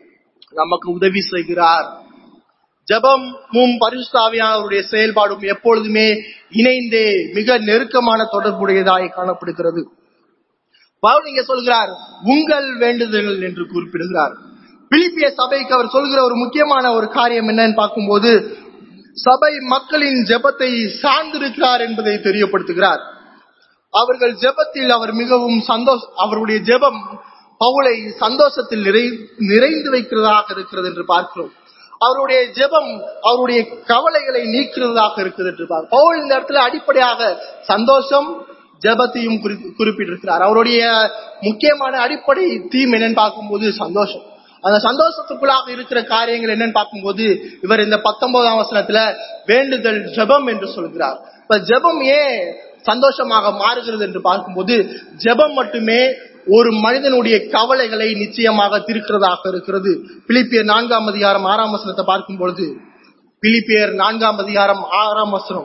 நமக்கு உதவி செய்கிறார் ஜெபமும் பரிசுத்தாவியானவருடைய செயல்பாடும் எப்பொழுதுமே இணைந்தே மிக நெருக்கமான தொடர்புடையதாய் காணப்படுகிறது பவுல் இங்க சொல்கிறார் உங்கள் வேண்டுதல் என்று குறிப்பிடுகிறார் பிலிப்பிய சபைக்கு அவர் சொல்கிற ஒரு முக்கியமான ஒரு காரியம் என்னன்னு பார்க்கும்போது சபை மக்களின் ஜெபத்தை சார்ந்திருக்கிறார் என்பதை தெரியப்படுத்துகிறார் அவர்கள் ஜெபத்தில் அவர் மிகவும் சந்தோஷ அவருடைய ஜெபம் பவுலை சந்தோஷத்தில் நிறை நிறைந்து வைக்கிறதாக இருக்கிறது என்று பார்க்கிறோம் அவருடைய ஜெபம் அவருடைய கவலைகளை நீக்கிறதாக இருக்கிறது என்று பார்க்கிறோம் பவுல் இந்த இடத்துல அடிப்படையாக சந்தோஷம் ஜெபத்தையும் குறி- குறிப்பிட்டிருக்கிறார் அவருடைய முக்கியமான அடிப்படை தீம் என்னன்னு பார்க்கும்போது சந்தோஷம் அந்த சந்தோஷத்துக்குள்ளாக இருக்கிற காரியங்கள் என்னன்னு பார்க்கும்போது இவர் இந்த பத்தொன்பதாம் வசனத்துல வேண்டுதல் ஜெபம் என்று சொல்கிறார் இப்ப ஜெபம் ஏன் சந்தோஷமாக மாறுகிறது என்று பார்க்கும்போது ஜெபம் மட்டுமே ஒரு மனிதனுடைய கவலைகளை நிச்சயமாக தீர்க்கிறதாக இருக்கிறது பிலிப்பியர் நான்காம் அதிகாரம் ஆறாம் வசனத்தை பார்க்கும் பொழுது பிலிப்பியர் நான்காம் அதிகாரம் ஆறாம் வசனம்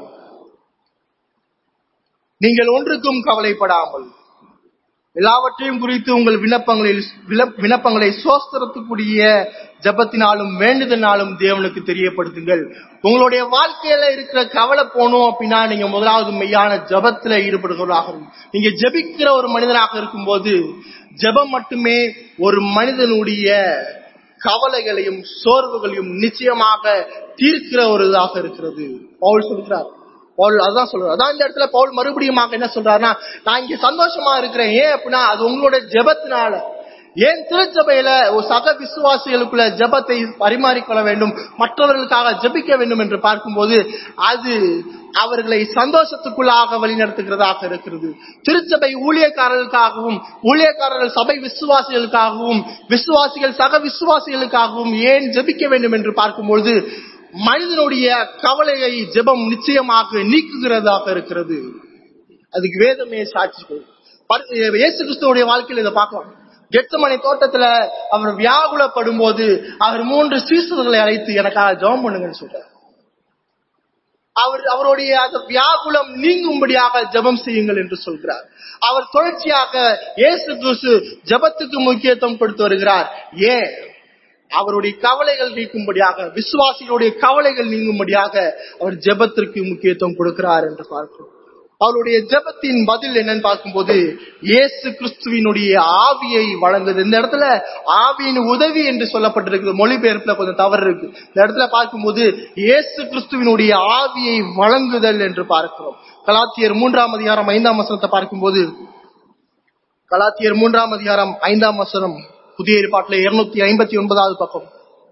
நீங்கள் ஒன்றுக்கும் கவலைப்படாமல் எல்லாவற்றையும் குறித்து உங்கள் விண்ணப்பங்களில் வில- விண்ணப்பங்களை சோஸ்திரத்துக்குரிய ஜபத்தினாலும் வேண்டுதனாலும் தேவனுக்கு தெரியப்படுத்துங்கள் உங்களுடைய வாழ்க்கையில இருக்கிற கவலை போகணும் அப்படின்னா நீங்க முதலாவது மெய்யான ஜபத்துல ஈடுபடுகிறவராக இருக்கணும். நீங்க ஜெபிக்கிற ஒரு மனிதனாக இருக்கும்போது ஜெபம் மட்டுமே ஒரு மனிதனுடைய கவலைகளையும் சோர்வுகளையும் நிச்சயமாக தீர்க்கிற ஒரு இதாக இருக்கிறது பவுல் சொல்கிறார் பவுல் அதான் சொல்றாரு அதான் இந்த இடத்துல பவுல் மறுபடியும் என்ன சொல்றாருன்னா நான் இங்க சந்தோஷமா இருக்கிறேன் ஏன் அப்படின்னா அது உங்களோட ஜெபத்தினால ஏன் திருச்சபையில ஒரு சக விசுவாசிகளுக்குள்ள ஜெபத்தை பரிமாறிக்கொள்ள வேண்டும் மற்றவர்களுக்காக ஜெபிக்க வேண்டும் என்று பார்க்கும்போது அது அவர்களை சந்தோஷத்துக்குள்ளாக வழிநடத்துகிறதாக இருக்கிறது திருச்சபை ஊழியக்காரர்களுக்காகவும் ஊழியக்காரர்கள் சபை விசுவாசிகளுக்காகவும் விசுவாசிகள் சக விசுவாசிகளுக்காகவும் ஏன் ஜெபிக்க வேண்டும் என்று பார்க்கும்போது மனிதனுடைய கவலையை ஜெபம் நிச்சயமாக நீக்குகிறதாக இருக்கிறது அதுக்கு வேதமே சாட்சி சொல்லுது. பரி- இயேசு கிறிஸ்துவோடைய வாழ்க்கையில இதை பார்க்கலாம் கெட்சமனை தோட்டத்துல அவர் வியாகுலப்படும் போது அவர் மூன்று சீசர்களை அழைத்து எனக்காக ஜெபம் பண்ணுங்கன்னு சொல்றார் அவர் அவருடைய அந்த வியாகுலம் நீங்கும்படியாக ஜெபம் செய்யுங்கள் என்று சொல்கிறார் அவர் தொடர்ச்சியாக இயேசு கிறிஸ்து ஜெபத்துக்கு முக்கியத்துவம் கொடுத்து வருகிறார் ஏன் அவருடைய கவலைகள் நீக்கும்படியாக விசுவாசிகளுடைய கவலைகள் நீங்கும்படியாக அவர் ஜெபத்திற்கு முக்கியத்துவம் கொடுக்கிறார் என்று பார்க்கிறோம் அவருடைய ஜெபத்தின் பதில் என்னன்னு பார்க்கும்போது இயேசு கிறிஸ்துவினுடைய ஆவியை வழங்குது இந்த இடத்துல ஆவியின் உதவி என்று சொல்லப்பட்டிருக்குது மொழிபெயர்ப்புல கொஞ்சம் தவறு இருக்கு இந்த இடத்துல பார்க்கும்போது இயேசு கிறிஸ்துவினுடைய ஆவியை வழங்குதல் என்று பார்க்கிறோம் கலாத்தியர் மூன்றாம் அதிகாரம் ஐந்தாம் வசனத்தை பார்க்கும்போது கலாத்தியர் மூன்றாம் அதிகாரம் ஐந்தாம் வசனம் புதிய ஏற்பாட்டில் இருநூத்தி ஐம்பத்தி ஒன்பதாவது பக்கம்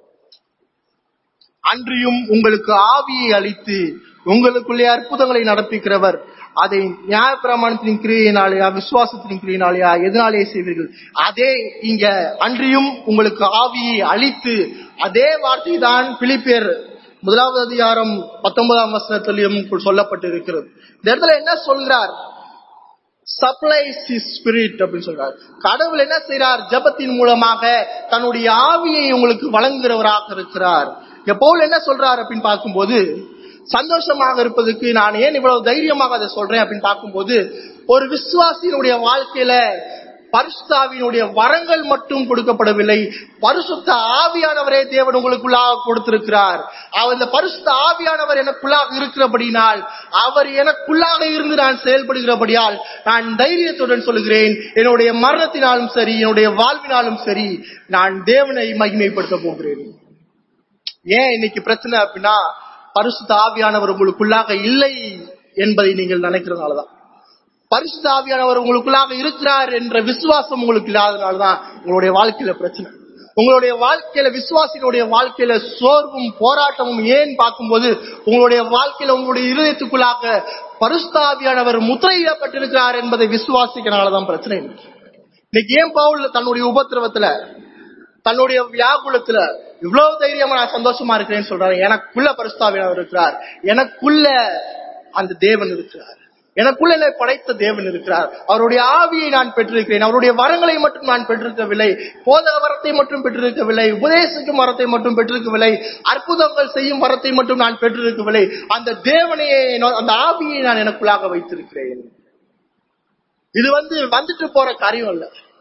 அன்றியும் உங்களுக்கு ஆவியை அளித்து உங்களுக்குள்ளே அற்புதங்களை நடப்பிக்கிறவர் அதை நியாயப்பிரமாணத்தின் கிரியையினாலேயா விசுவாசத்தின் கிரியையினாலேயா எதனாலேயே செய்வீர்கள் அதே இங்க அன்றியும் உங்களுக்கு ஆவியை அளித்து அதே வார்த்தை தான் பிலிப்பியர் முதலாவது அதிகாரம் பத்தொன்பதாம் வசனத்திலும் சொல்லப்பட்டு இருக்கிறது இந்த இடத்துல என்ன சொல்கிறார் சப்ளைஸ் his spirit அப்படின்னு சொல்றார் கடவுள் என்ன செய்றார் ஜெபத்தின் மூலமாக தன்னுடைய ஆவியை உங்களுக்கு வழங்குகிறவராக இருக்கிறார் இங்க பவுல் என்ன சொல்றார் அப்படின்னு பார்க்கும்போது சந்தோஷமாக இருப்பதற்கு நான் ஏன் இவ்வளவு தைரியமாக அதை சொல்றேன் அப்படின்னு பார்க்கும்போது ஒரு விசுவாசியினுடைய வாழ்க்கையில பரிசுத்தாவினுடைய வரங்கள் மட்டும் கொடுக்கப்படவில்லை பரிசுத்த ஆவியானவரே தேவன் உங்களுக்குள்ளாக கொடுத்திருக்கிறார் அவர் இந்த பரிசுத்த ஆவியானவர் எனக்குள்ளாக இருக்கிறபடினால் அவர் எனக்குள்ளாக இருந்து நான் செயல்படுகிறபடியால் நான் தைரியத்துடன் சொல்லுகிறேன் என்னுடைய மரணத்தினாலும் சரி என்னுடைய வாழ்வினாலும் சரி நான் தேவனை மகிமைப்படுத்த போகிறேன் ஏன் இன்னைக்கு பிரச்சனை அப்படின்னா பரிசுத்த ஆவியானவர் உங்களுக்குள்ளாக இல்லை என்பதை நீங்கள் நினைக்கிறதுனாலதான் பரிசுத்த ஆவியானவர் உங்களுக்குள்ளாக இருக்கிறார் என்ற விசுவாசம் உங்களுக்கு இல்லாதனாலதான் உங்களுடைய வாழ்க்கையில பிரச்சனை உங்களுடைய வாழ்க்கையில விசுவாசிகளுடைய வாழ்க்கையில சோர்வும் போராட்டமும் ஏன் பார்க்கும்போது உங்களுடைய வாழ்க்கையில உங்களுடைய இருதயத்துக்குள்ளாக பரிசுத்தாவியானவர் முத்திரையிடப்பட்டிருக்கிறார் என்பதை விசுவாசிக்கிறனாலதான் பிரச்சனை இன்னைக்கு. இன்னைக்கு ஏன் பவுல் தன்னுடைய உபத்திரவத்துல தன்னுடைய வியாகுலத்துல இவ்வளவு தைரியமா நான் சந்தோஷமா இருக்கிறேன்னு சொல்றாரு எனக்குள்ள பரிசுத்தாவியானவர் இருக்கிறார் எனக்குள்ள அந்த தேவன் இருக்கிறார் எனக்குள்ள என்னை படைத்த தேவன் இருக்கிறார் அவருடைய ஆவியை நான் பெற்றிருக்கிறேன் அவருடைய வரங்களை மட்டும் நான் பெற்றிருக்கவில்லை போதக வரத்தை மட்டும் பெற்றிருக்கவில்லை உபதேசிக்கும் வரத்தை மட்டும் பெற்றிருக்கவில்லை அற்புதங்கள் செய்யும் வரத்தை மட்டும் நான் பெற்றிருக்கவில்லை அந்த தேவனையே என்னோ- அந்த ஆவியை நான் எனக்குள்ளாக வைத்திருக்கிறேன் இது வந்து வந்துட்டு போற காரியம் இல்ல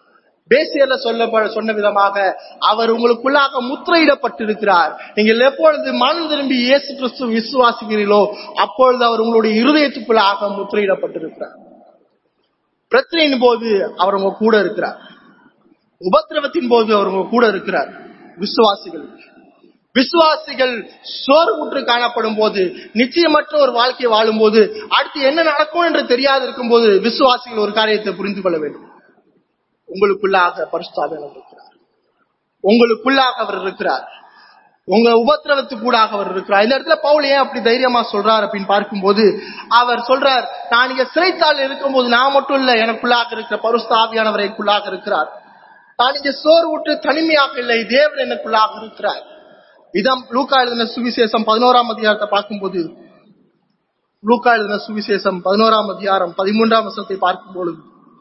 பேசியர்ல சொல்ல சொன்ன விதமாக அவர் உங்களுக்குள்ளாக முத்திரையிடப்பட்டிருக்கிறார் நீங்கள் எப்பொழுது மனம் திரும்பி இயேசு கிறிஸ்து விசுவாசிக்கிறீர்களோ அப்பொழுது அவர் உங்களுடைய இருதயத்துக்குள்ளாக முத்திரையிடப்பட்டிருக்கிறார் பிரச்சனையின் போது அவர் உங்க கூட இருக்கிறார் உபத்திரவத்தின் போது அவர் உங்க கூட இருக்கிறார் விசுவாசிகள் விசுவாசிகள் சோர்வுற்று காணப்படும் போது நிச்சயமற்ற ஒரு வாழ்க்கையை வாழும் போது அடுத்து என்ன நடக்கும் என்று தெரியாது இருக்கும் போது விசுவாசிகள் ஒரு காரியத்தை புரிந்து கொள்ள வேண்டும் உங்களுக்குள்ளாக பரிசுத்தாவியானவர் இருக்கிறார் உங்களுக்குள்ளாக அவர் இருக்கிறார் உங்க உபத்திரவத்துக்கூடாக அவர் இருக்கிறார் இந்த இடத்துல பவுல் ஏன் அப்படி தைரியமா சொல்றார் அப்படின்னு பார்க்கும்போது அவர் சொல்றார் நான் இங்க சிறைத்தாள் இருக்கும்போது நான் மட்டும் இல்ல எனக்குள்ளாக இருக்கிற பரிசுத்தாவியானவரைக்குள்ளாக இருக்கிறார் நான் இங்க சோர்வுற்று தனிமையாக இல்லை தேவன் எனக்குள்ளாக இருக்கிறார் இதான் லூக்கா எழுதின சுவிசேஷம் பதினோராம் அதிகாரத்தை பார்க்கும்போது லூக்கா எழுதின சுவிசேஷம் பதினோராம் அதிகாரம் பதிமூன்றாம் வசனத்தை பார்க்கும் பொழுது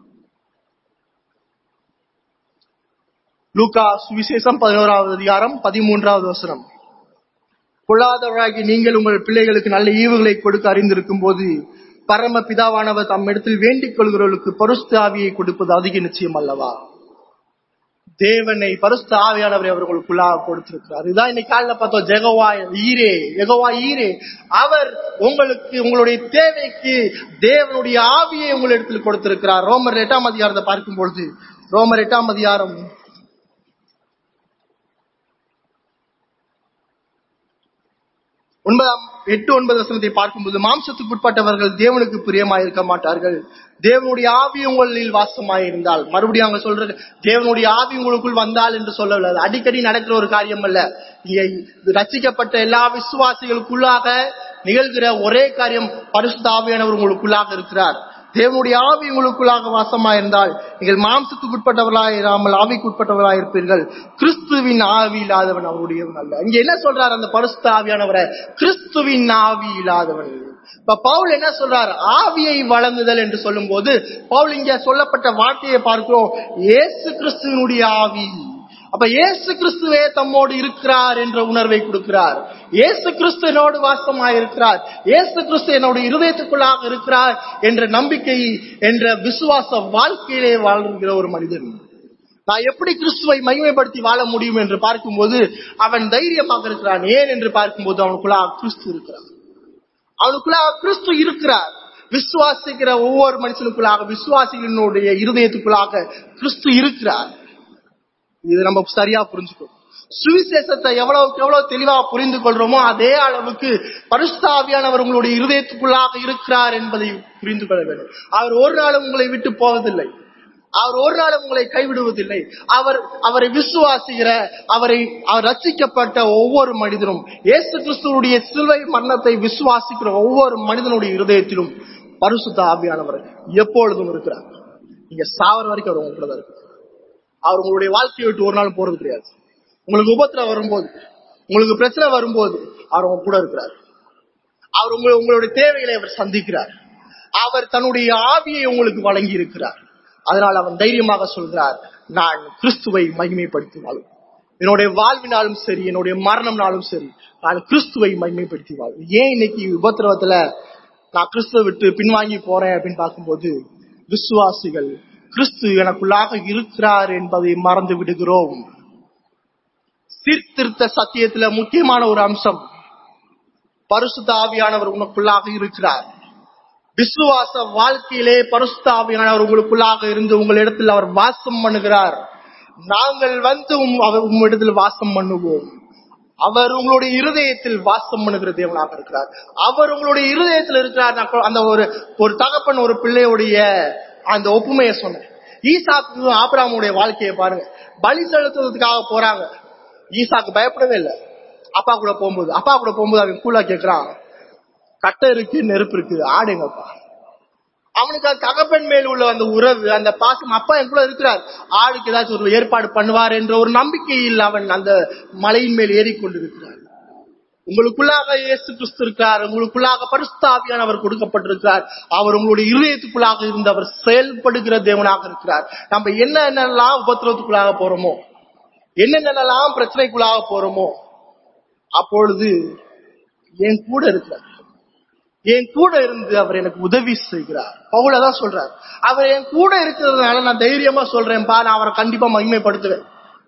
லூக்கா சுவிசேஷம் பதினோராவது அதிகாரம் பதிமூன்றாவது வசனம் பொல்லாதவராகி நீங்கள் உங்கள் பிள்ளைகளுக்கு நல்ல ஈவுகளை கொடுக்க அறிந்திருக்கும் போது பரம பிதாவானவர் தம்மிடத்தில் வேண்டிக் கொள்கிறவர்களுக்கு பருஸ்து ஆவியை கொடுப்பது அதிக நிச்சயம் அல்லவா தேவனை பரிசுத்த ஆவியானவரை அவர்களுக்குள்ளாக கொடுத்திருக்கிறார் இதுதான் இன்னைக்கு காலையில பார்த்தோம் ஜெகவா ஈரே ஜெகவா ஈரே அவர் உங்களுக்கு உங்களுடைய தேவைக்கு தேவனுடைய ஆவியை உங்களிடத்தில் கொடுத்திருக்கிறார் ரோமர் எட்டாம் அதிகாரத்தை பார்க்கும் பொழுது ரோமர் எட்டாம் அதிகாரம் ஒன்பதாம் எட்டு ஒன்பது வசனத்தை பார்க்கும்போது மாம்சத்துக்கு உட்பட்டவர்கள் தேவனுக்கு பிரியமாயிருக்க மாட்டார்கள் தேவனுடைய ஆவி உங்களில் வாசமாயிருந்தால் மறுபடியும் அவங்க சொல்றது தேவனுடைய ஆவி உங்களுக்குள் வந்தால் என்று சொல்லவில்லை அது அடிக்கடி நடக்கிற ஒரு காரியம் அல்ல இங்கே ரசிக்கப்பட்ட எல்லா விசுவாசிகளுக்குள்ளாக நிகழ்கிற ஒரே காரியம் பரிசுத்த ஆவியானவர் உங்களுக்குள்ளாக இருக்கிறார் தேவனுடைய ஆவி உங்களுக்குள்ளாக வாசமாயிருந்தால் நீங்கள் மாம்சத்துக்கு உட்பட்டவர்களாக இராமல் ஆவிக்கு உட்பட்டவர்களாக இருப்பீர்கள் கிறிஸ்துவின் ஆவி இல்லாதவன் அவருடையவன் அல்ல இங்க என்ன சொல்றாரு அந்த பரிசுத்த ஆவியானவரை கிறிஸ்துவின் ஆவி இல்லாதவன் இப்ப பவுல் என்ன சொல்றார் ஆவியை வழங்குதல் என்று சொல்லும் போது பவுல் இங்க சொல்லப்பட்ட வார்த்தையை பார்க்கிறோம் இயேசு கிறிஸ்துவனுடைய ஆவி அப்ப இயேசு கிறிஸ்துவே தம்மோடு இருக்கிறார் என்ற உணர்வை கொடுக்கிறார் இயேசு கிறிஸ்து என்னோடு வாசமாக இருக்கிறார் இயேசு கிறிஸ்து என்னோட இருதயத்துக்குள்ளாக இருக்கிறார் என்ற நம்பிக்கை என்ற விசுவாச வாழ்க்கையிலே வாழ்கிற ஒரு மனிதன் நான் எப்படி கிறிஸ்துவை மகிமைப்படுத்தி வாழ முடியும் என்று பார்க்கும்போது அவன் தைரியமாக இருக்கிறான் ஏன் என்று பார்க்கும்போது அவனுக்குள்ளாக கிறிஸ்து இருக்கிறான் அவனுக்குள்ளாக கிறிஸ்து இருக்கிறார் விசுவாசிக்கிற ஒவ்வொரு மனுஷனுக்குள்ளாக விசுவாசிகளினுடைய இருதயத்துக்குள்ளாக கிறிஸ்து இருக்கிறார் இது நம்ம சரியா புரிஞ்சுக்கணும் சுவிசேஷத்தை எவ்வளவுக்கு எவ்வளவு தெளிவா புரிந்து கொள்றோமோ அதே அளவுக்கு பரிசுத்தாவியானவர் உங்களுடைய இருதயத்துக்குள்ளாக இருக்கிறார் என்பதை புரிந்து கொள்ள வேண்டும் அவர் ஒரு நாளும் உங்களை விட்டு போவதில்லை அவர் ஒரு நாளும் உங்களை கைவிடுவதில்லை அவர் அவரை விசுவாசிக்கிற அவரை அவர் ரசிக்கப்பட்ட ஒவ்வொரு மனிதனும் இயேசு கிறிஸ்துவனுடைய சிலுவை மரணத்தை விசுவாசிக்கிற ஒவ்வொரு மனிதனுடைய இருதயத்திலும் பரிசுத்த ஆவியானவர் எப்பொழுதும் இருக்கிறார் நீங்க சாவர வரைக்கும் அவர் உங்க கூட தான் இருக்கிறார் அவர் உங்களுடைய வாழ்க்கையை விட்டு ஒரு நாள் போறது கிடையாது உங்களுக்கு உபத்திரம் வரும்போது உங்களுக்கு பிரச்சனை வரும்போது அவர் உங்க கூட இருக்கிறார் அவர் உங்களை உங்களுடைய தேவைகளை அவர் சந்திக்கிறார் அவர் தன்னுடைய ஆவியை உங்களுக்கு வழங்கி இருக்கிறார் அதனால் அவன் தைரியமாக சொல்கிறார் நான் கிறிஸ்துவை மகிமைப்படுத்தி வாழும் என்னுடைய வாழ்வினாலும் சரி என்னுடைய மரணம்னாலும் சரி நான் கிறிஸ்துவை மகிமைப்படுத்தி வாழும் ஏன் இன்னைக்கு உபத்திரவத்துல நான் கிறிஸ்துவை விட்டு பின்வாங்கி போறேன் அப்படின்னு பார்க்கும்போது விசுவாசிகள் கிறிஸ்து எனக்குள்ளாக இருக்கிறார் என்பதை மறந்து விடுகிறோம் சீர்திருத்த சத்தியத்துல முக்கியமான ஒரு அம்சம் பரிசுத்த ஆவியானவர் உனக்குள்ளாக இருக்கிறார் விசுவாச வாழ்க்கையிலே பரிசுத்த ஆவியானவர் உங்களுக்குள்ளாக இருந்து உங்களிடத்தில் அவர் வாசம் பண்ணுகிறார் நாங்கள் வந்து உம் அவர் உம்மிடத்தில் வாசம் பண்ணுவோம் அவர் உங்களுடைய இருதயத்தில் வாசம் பண்ணுகிற தேவனாக இருக்கிறார் அவர் உங்களுடைய இருதயத்தில் இருக்கிறார் நான் அந்த ஒரு ஒரு தகப்பன் ஒரு பிள்ளையுடைய அந்த ஒப்புமையை சொன்னேன் ஈசாக்கு ஆபிராமுடைய வாழ்க்கையை பாருங்க பலி செலுத்துறதுக்காக போறாங்க ஈசாக்கு பயப்படவே இல்லை அப்பா கூட போகும்போது அப்பா கூட போகும்போது அவன் கூலா கேட்கிறான் கட்டை இருக்கு நெருப்பு இருக்கு ஆடுங்கப்பா அவனுக்கு அந்த தகப்பன் மேல் உள்ள அந்த உறவு அந்த பாசம் அப்பா என் கூட இருக்கிறார் ஆளுக்கு ஏதாச்சும் ஒரு ஏற்பாடு பண்ணுவார் என்ற ஒரு நம்பிக்கையில் அவன் அந்த மலையின் மேல் ஏறிக்கொண்டிருக்கிறார் உங்களுக்குள்ளாக இயேசு கிறிஸ்து இருக்கிறார் உங்களுக்குள்ளாக பரிசுத்தாவியானவர் கொடுக்கப்பட்டிருக்கிறார் அவர் உங்களுடைய இருதயத்துக்குள்ளாக இருந்து அவர் செயல்படுகிற தேவனாக இருக்கிறார் நம்ம என்ன என்னெல்லாம் உபத்திரவத்துக்குள்ளாக போறோமோ என்னென்னலாம் பிரச்சனைக்குள்ளாக போறோமோ அப்பொழுது என் கூட இருக்கிறார் என் கூட இருந்து அவர் எனக்கு உதவி செய்கிறார் பவுல தான் சொல்றார் அவர் என் கூட இருக்கிறதுனால நான் தைரியமா சொல்றேன்பா நான் அவரை கண்டிப்பா மகிமைப்படுத்துவேன்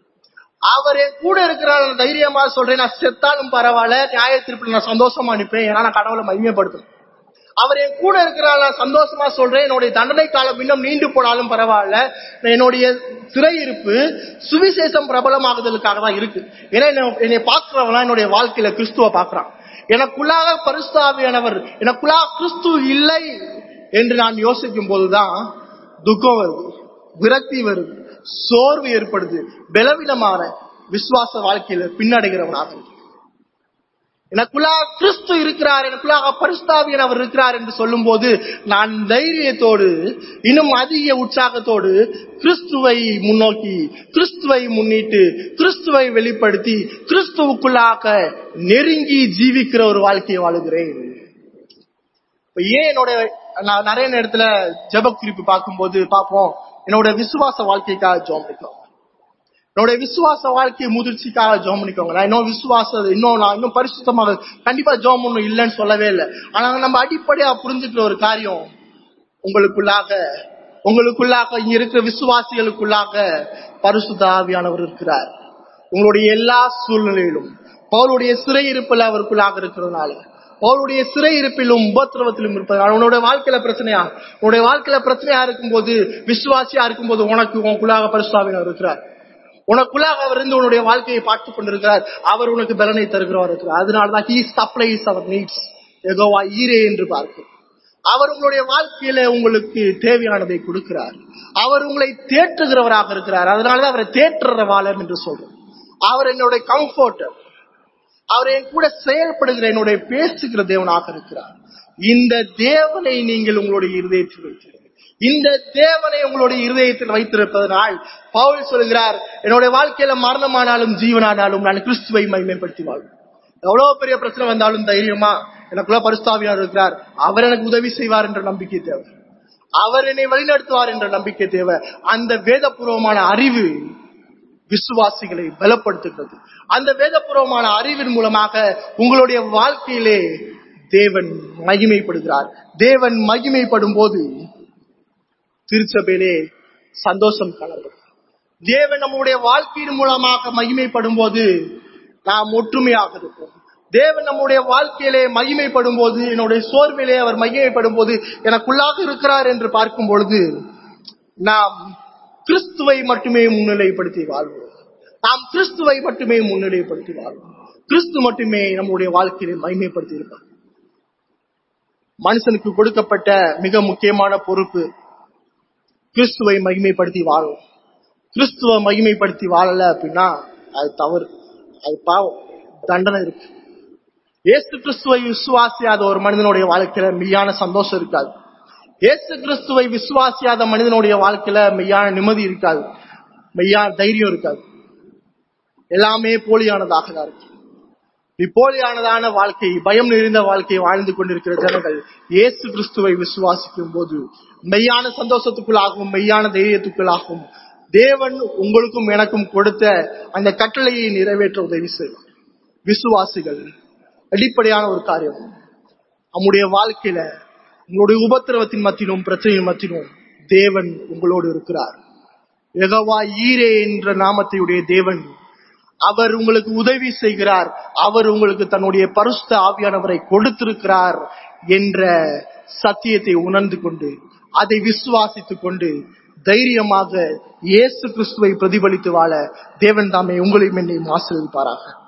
அவர் என் கூட இருக்கிறார் நான் தைரியமா சொல்றேன் நான் செத்தாலும் பரவாயில்ல நியாய தீர்ப்பில் நான் சந்தோஷமா நிற்பேன் ஏன்னா நான் கடவுளை மகிமைப்படுத்துவேன் அவர் என் கூட இருக்கிறார் நான் சந்தோஷமா சொல்றேன் என்னுடைய தண்டனை காலம் இன்னும் நீண்டு போனாலும் பரவாயில்ல என்னுடைய சிறையிருப்பு சுவிசேஷம் பிரபலமாகுதலுக்காக தான் இருக்கு ஏன்னா என்ன- என்னை பார்க்கிறவனா என்னுடைய வாழ்க்கையில கிறிஸ்துவ பார்க்கறான் எனக்குள்ளாக பரிசுத்தாவியானவர் எனக்குள்ளாக கிறிஸ்து இல்லை என்று நான் யோசிக்கும் போதுதான் துக்கம் வருது விரக்தி வருது சோர்வு ஏற்படுது பலவீனமான விசுவாச வாழ்க்கையில பின்னடைகிறவனாக இருக்கு. எனக்குள்ளாக கிறிஸ்து இருக்கிறார் எனக்குள்ளாக பரிசுத்தாவியன் அவர் இருக்கிறார் என்று சொல்லும்போது நான் தைரியத்தோடு இன்னும் அதிக உற்சாகத்தோடு கிறிஸ்துவை முன்னோக்கி கிறிஸ்துவை முன்னிட்டு கிறிஸ்துவை வெளிப்படுத்தி கிறிஸ்துவுக்குள்ளாக நெருங்கி ஜீவிக்கிற ஒரு வாழ்க்கையை வாழுகிறேன் இப்ப ஏன் என்னோட நான் நிறைய நேரத்துல ஜெப குறிப்பு பார்க்கும்போது பார்ப்போம் என்னோட விசுவாச வாழ்க்கைக்காக ஜோம் பண்ணிக்கலாம் என்னோட விசுவாச வாழ்க்கை முதிர்ச்சிக்காக ஜோம் பண்ணிக்கோங்க நான் இன்னும் விசுவாச இன்னும் நான் இன்னும் பரிசுத்தமாக கண்டிப்பா ஜோம் ஒன்றும் இல்லைன்னு சொல்லவே இல்லை ஆனா நம்ம அடிப்படையா புரிஞ்சுக்கிற ஒரு காரியம் உங்களுக்குள்ளாக உங்களுக்குள்ளாக இங்க இருக்கிற விசுவாசிகளுக்குள்ளாக பரிசுத்த ஆவியானவர் இருக்கிறார் உங்களுடைய எல்லா சூழ்நிலையிலும் பவுலுடைய சிறையிருப்பில் அவருக்குள்ளாக இருக்கிறதுனால பவுலுடைய சிறையிருப்பிலும் உபத்திரவத்திலும் இருப்பதனால உன்னோட வாழ்க்கையில பிரச்சனையா உன்னுடைய வாழ்க்கையில பிரச்சனையா இருக்கும்போது விசுவாசியா இருக்கும்போது உனக்கு உனக்குள்ளாக பரிசுத்தாவியானவர் இருக்கிறார் உனக்குள்ளாக அவர் இருந்து உன்னுடைய வாழ்க்கையை பார்த்து கொண்டிருக்கிறார் அவர் உனக்கு பலனை தருகிறவர் இருக்கிறார் அதனாலதான் he supplies our needs Jehovah Jireh என்று பார்க்கும் அவர் உங்களுடைய வாழ்க்கையில உங்களுக்கு தேவையானதை கொடுக்கிறார் அவர் உங்களை தேற்றுகிறவராக இருக்கிறார் அதனாலதான் அவரை தேற்றுறவாளன் என்று சொல்றோம் அவர் என்னுடைய கம்ஃபர்டர் அவர் என் கூட செயல்படுகிற என்னுடைய பேசுகிற தேவனாக இருக்கிறார் இந்த தேவனை நீங்கள் உங்களுடைய இருதயத்தில் வைத்திருங்கள் இந்த தேவனை உங்களுடைய இருதயத்தில் வைத்திருப்பதனால் பவுல் சொல்கிறார் என்னுடைய வாழ்க்கையில மரணமானாலும் ஜீவனானாலும் நான் கிறிஸ்துவை மகிமைப்படுத்தி வாழ்வேன் எவ்வளவு பெரிய பிரச்சனை வந்தாலும் தைரியமா எனக்குள்ள பரிஸ்தாவியார் இருக்கிறார் அவர் எனக்கு உதவி செய்வார் என்ற நம்பிக்கை தேவை அவர் என்னை வழிநடத்துவார் என்ற நம்பிக்கை தேவை அந்த வேதபூர்வமான அறிவு விசுவாசிகளை பலப்படுத்துகிறது அந்த வேதபூர்வமான அறிவின் மூலமாக உங்களுடைய வாழ்க்கையிலே தேவன் மகிமைப்படுகிறார் தேவன் மகிமைப்படும் போது திருச்சபையிலே சந்தோஷம் காணப்படும் தேவன் நம்முடைய வாழ்க்கையின் மூலமாக மகிமைப்படும் போது நாம் ஒற்றுமையாக இருப்போம் தேவன் நம்முடைய வாழ்க்கையிலே மகிமைப்படும் போது என்னுடைய சோர்விலே அவர் மகிமைப்படும் போது எனக்குள்ளாக இருக்கிறார் என்று பார்க்கும் பொழுது நாம் கிறிஸ்துவை மட்டுமே முன்னிலைப்படுத்தி வாழ்வோம் நாம் கிறிஸ்துவை மட்டுமே முன்னிலைப்படுத்தி வாழ்வோம் கிறிஸ்து மட்டுமே நம்முடைய வாழ்க்கையிலே மகிமைப்படுத்தி இருப்பார் மனுஷனுக்கு கொடுக்கப்பட்ட மிக முக்கியமான பொறுப்பு கிறிஸ்துவை மகிமைப்படுத்தி வாழும் கிறிஸ்துவ மகிமைப்படுத்தி வாழல அப்படின்னா அது தவறு அது பாவம் தண்டனை இருக்கு ஏசு கிறிஸ்துவை விசுவாசியாத ஒரு மனிதனுடைய வாழ்க்கையில மெய்யான சந்தோஷம் இருக்காது ஏசு கிறிஸ்துவை விசுவாசியாத மனிதனுடைய வாழ்க்கையில மெய்யான நிம்மதி இருக்காது மெய்யான தைரியம் இருக்காது எல்லாமே போலியானதாக தான் இருக்கு இப்போலியானதான வாழ்க்கை பயம் நிறைந்த வாழ்க்கையை வாழ்ந்து கொண்டிருக்கிற ஜனங்கள் இயேசு கிறிஸ்துவை விசுவாசிக்கும் போது மெய்யான சந்தோஷத்துக்குள்ளாகவும் மெய்யான தைரியத்துக்குள்ளாகவும் தேவன் உங்களுக்கும் எனக்கும் கொடுத்த அந்த கட்டளையை நிறைவேற்ற உதவி செய்வார் விசுவாசிகள் அடிப்படையான ஒரு காரியம் நம்முடைய வாழ்க்கையில உங்களுடைய உபத்திரவத்தின் மத்தியிலும் பிரச்சனையின் மத்தியிலும் தேவன் உங்களோடு இருக்கிறார் எகவா ஈரே என்ற நாமத்தையுடைய தேவன் அவர் உங்களுக்கு உதவி செய்கிறார் அவர் உங்களுக்கு தன்னுடைய பரிசுத்த ஆவியானவரை கொடுத்திருக்கிறார் என்ற சத்தியத்தை உணர்ந்து கொண்டு அதை விசுவாசித்துக் கொண்டு தைரியமாக இயேசு கிறிஸ்துவை பிரதிபலித்து வாழ தேவன் தாமே உங்களையும் என்னையும் ஆசீர்வதிப்பாராக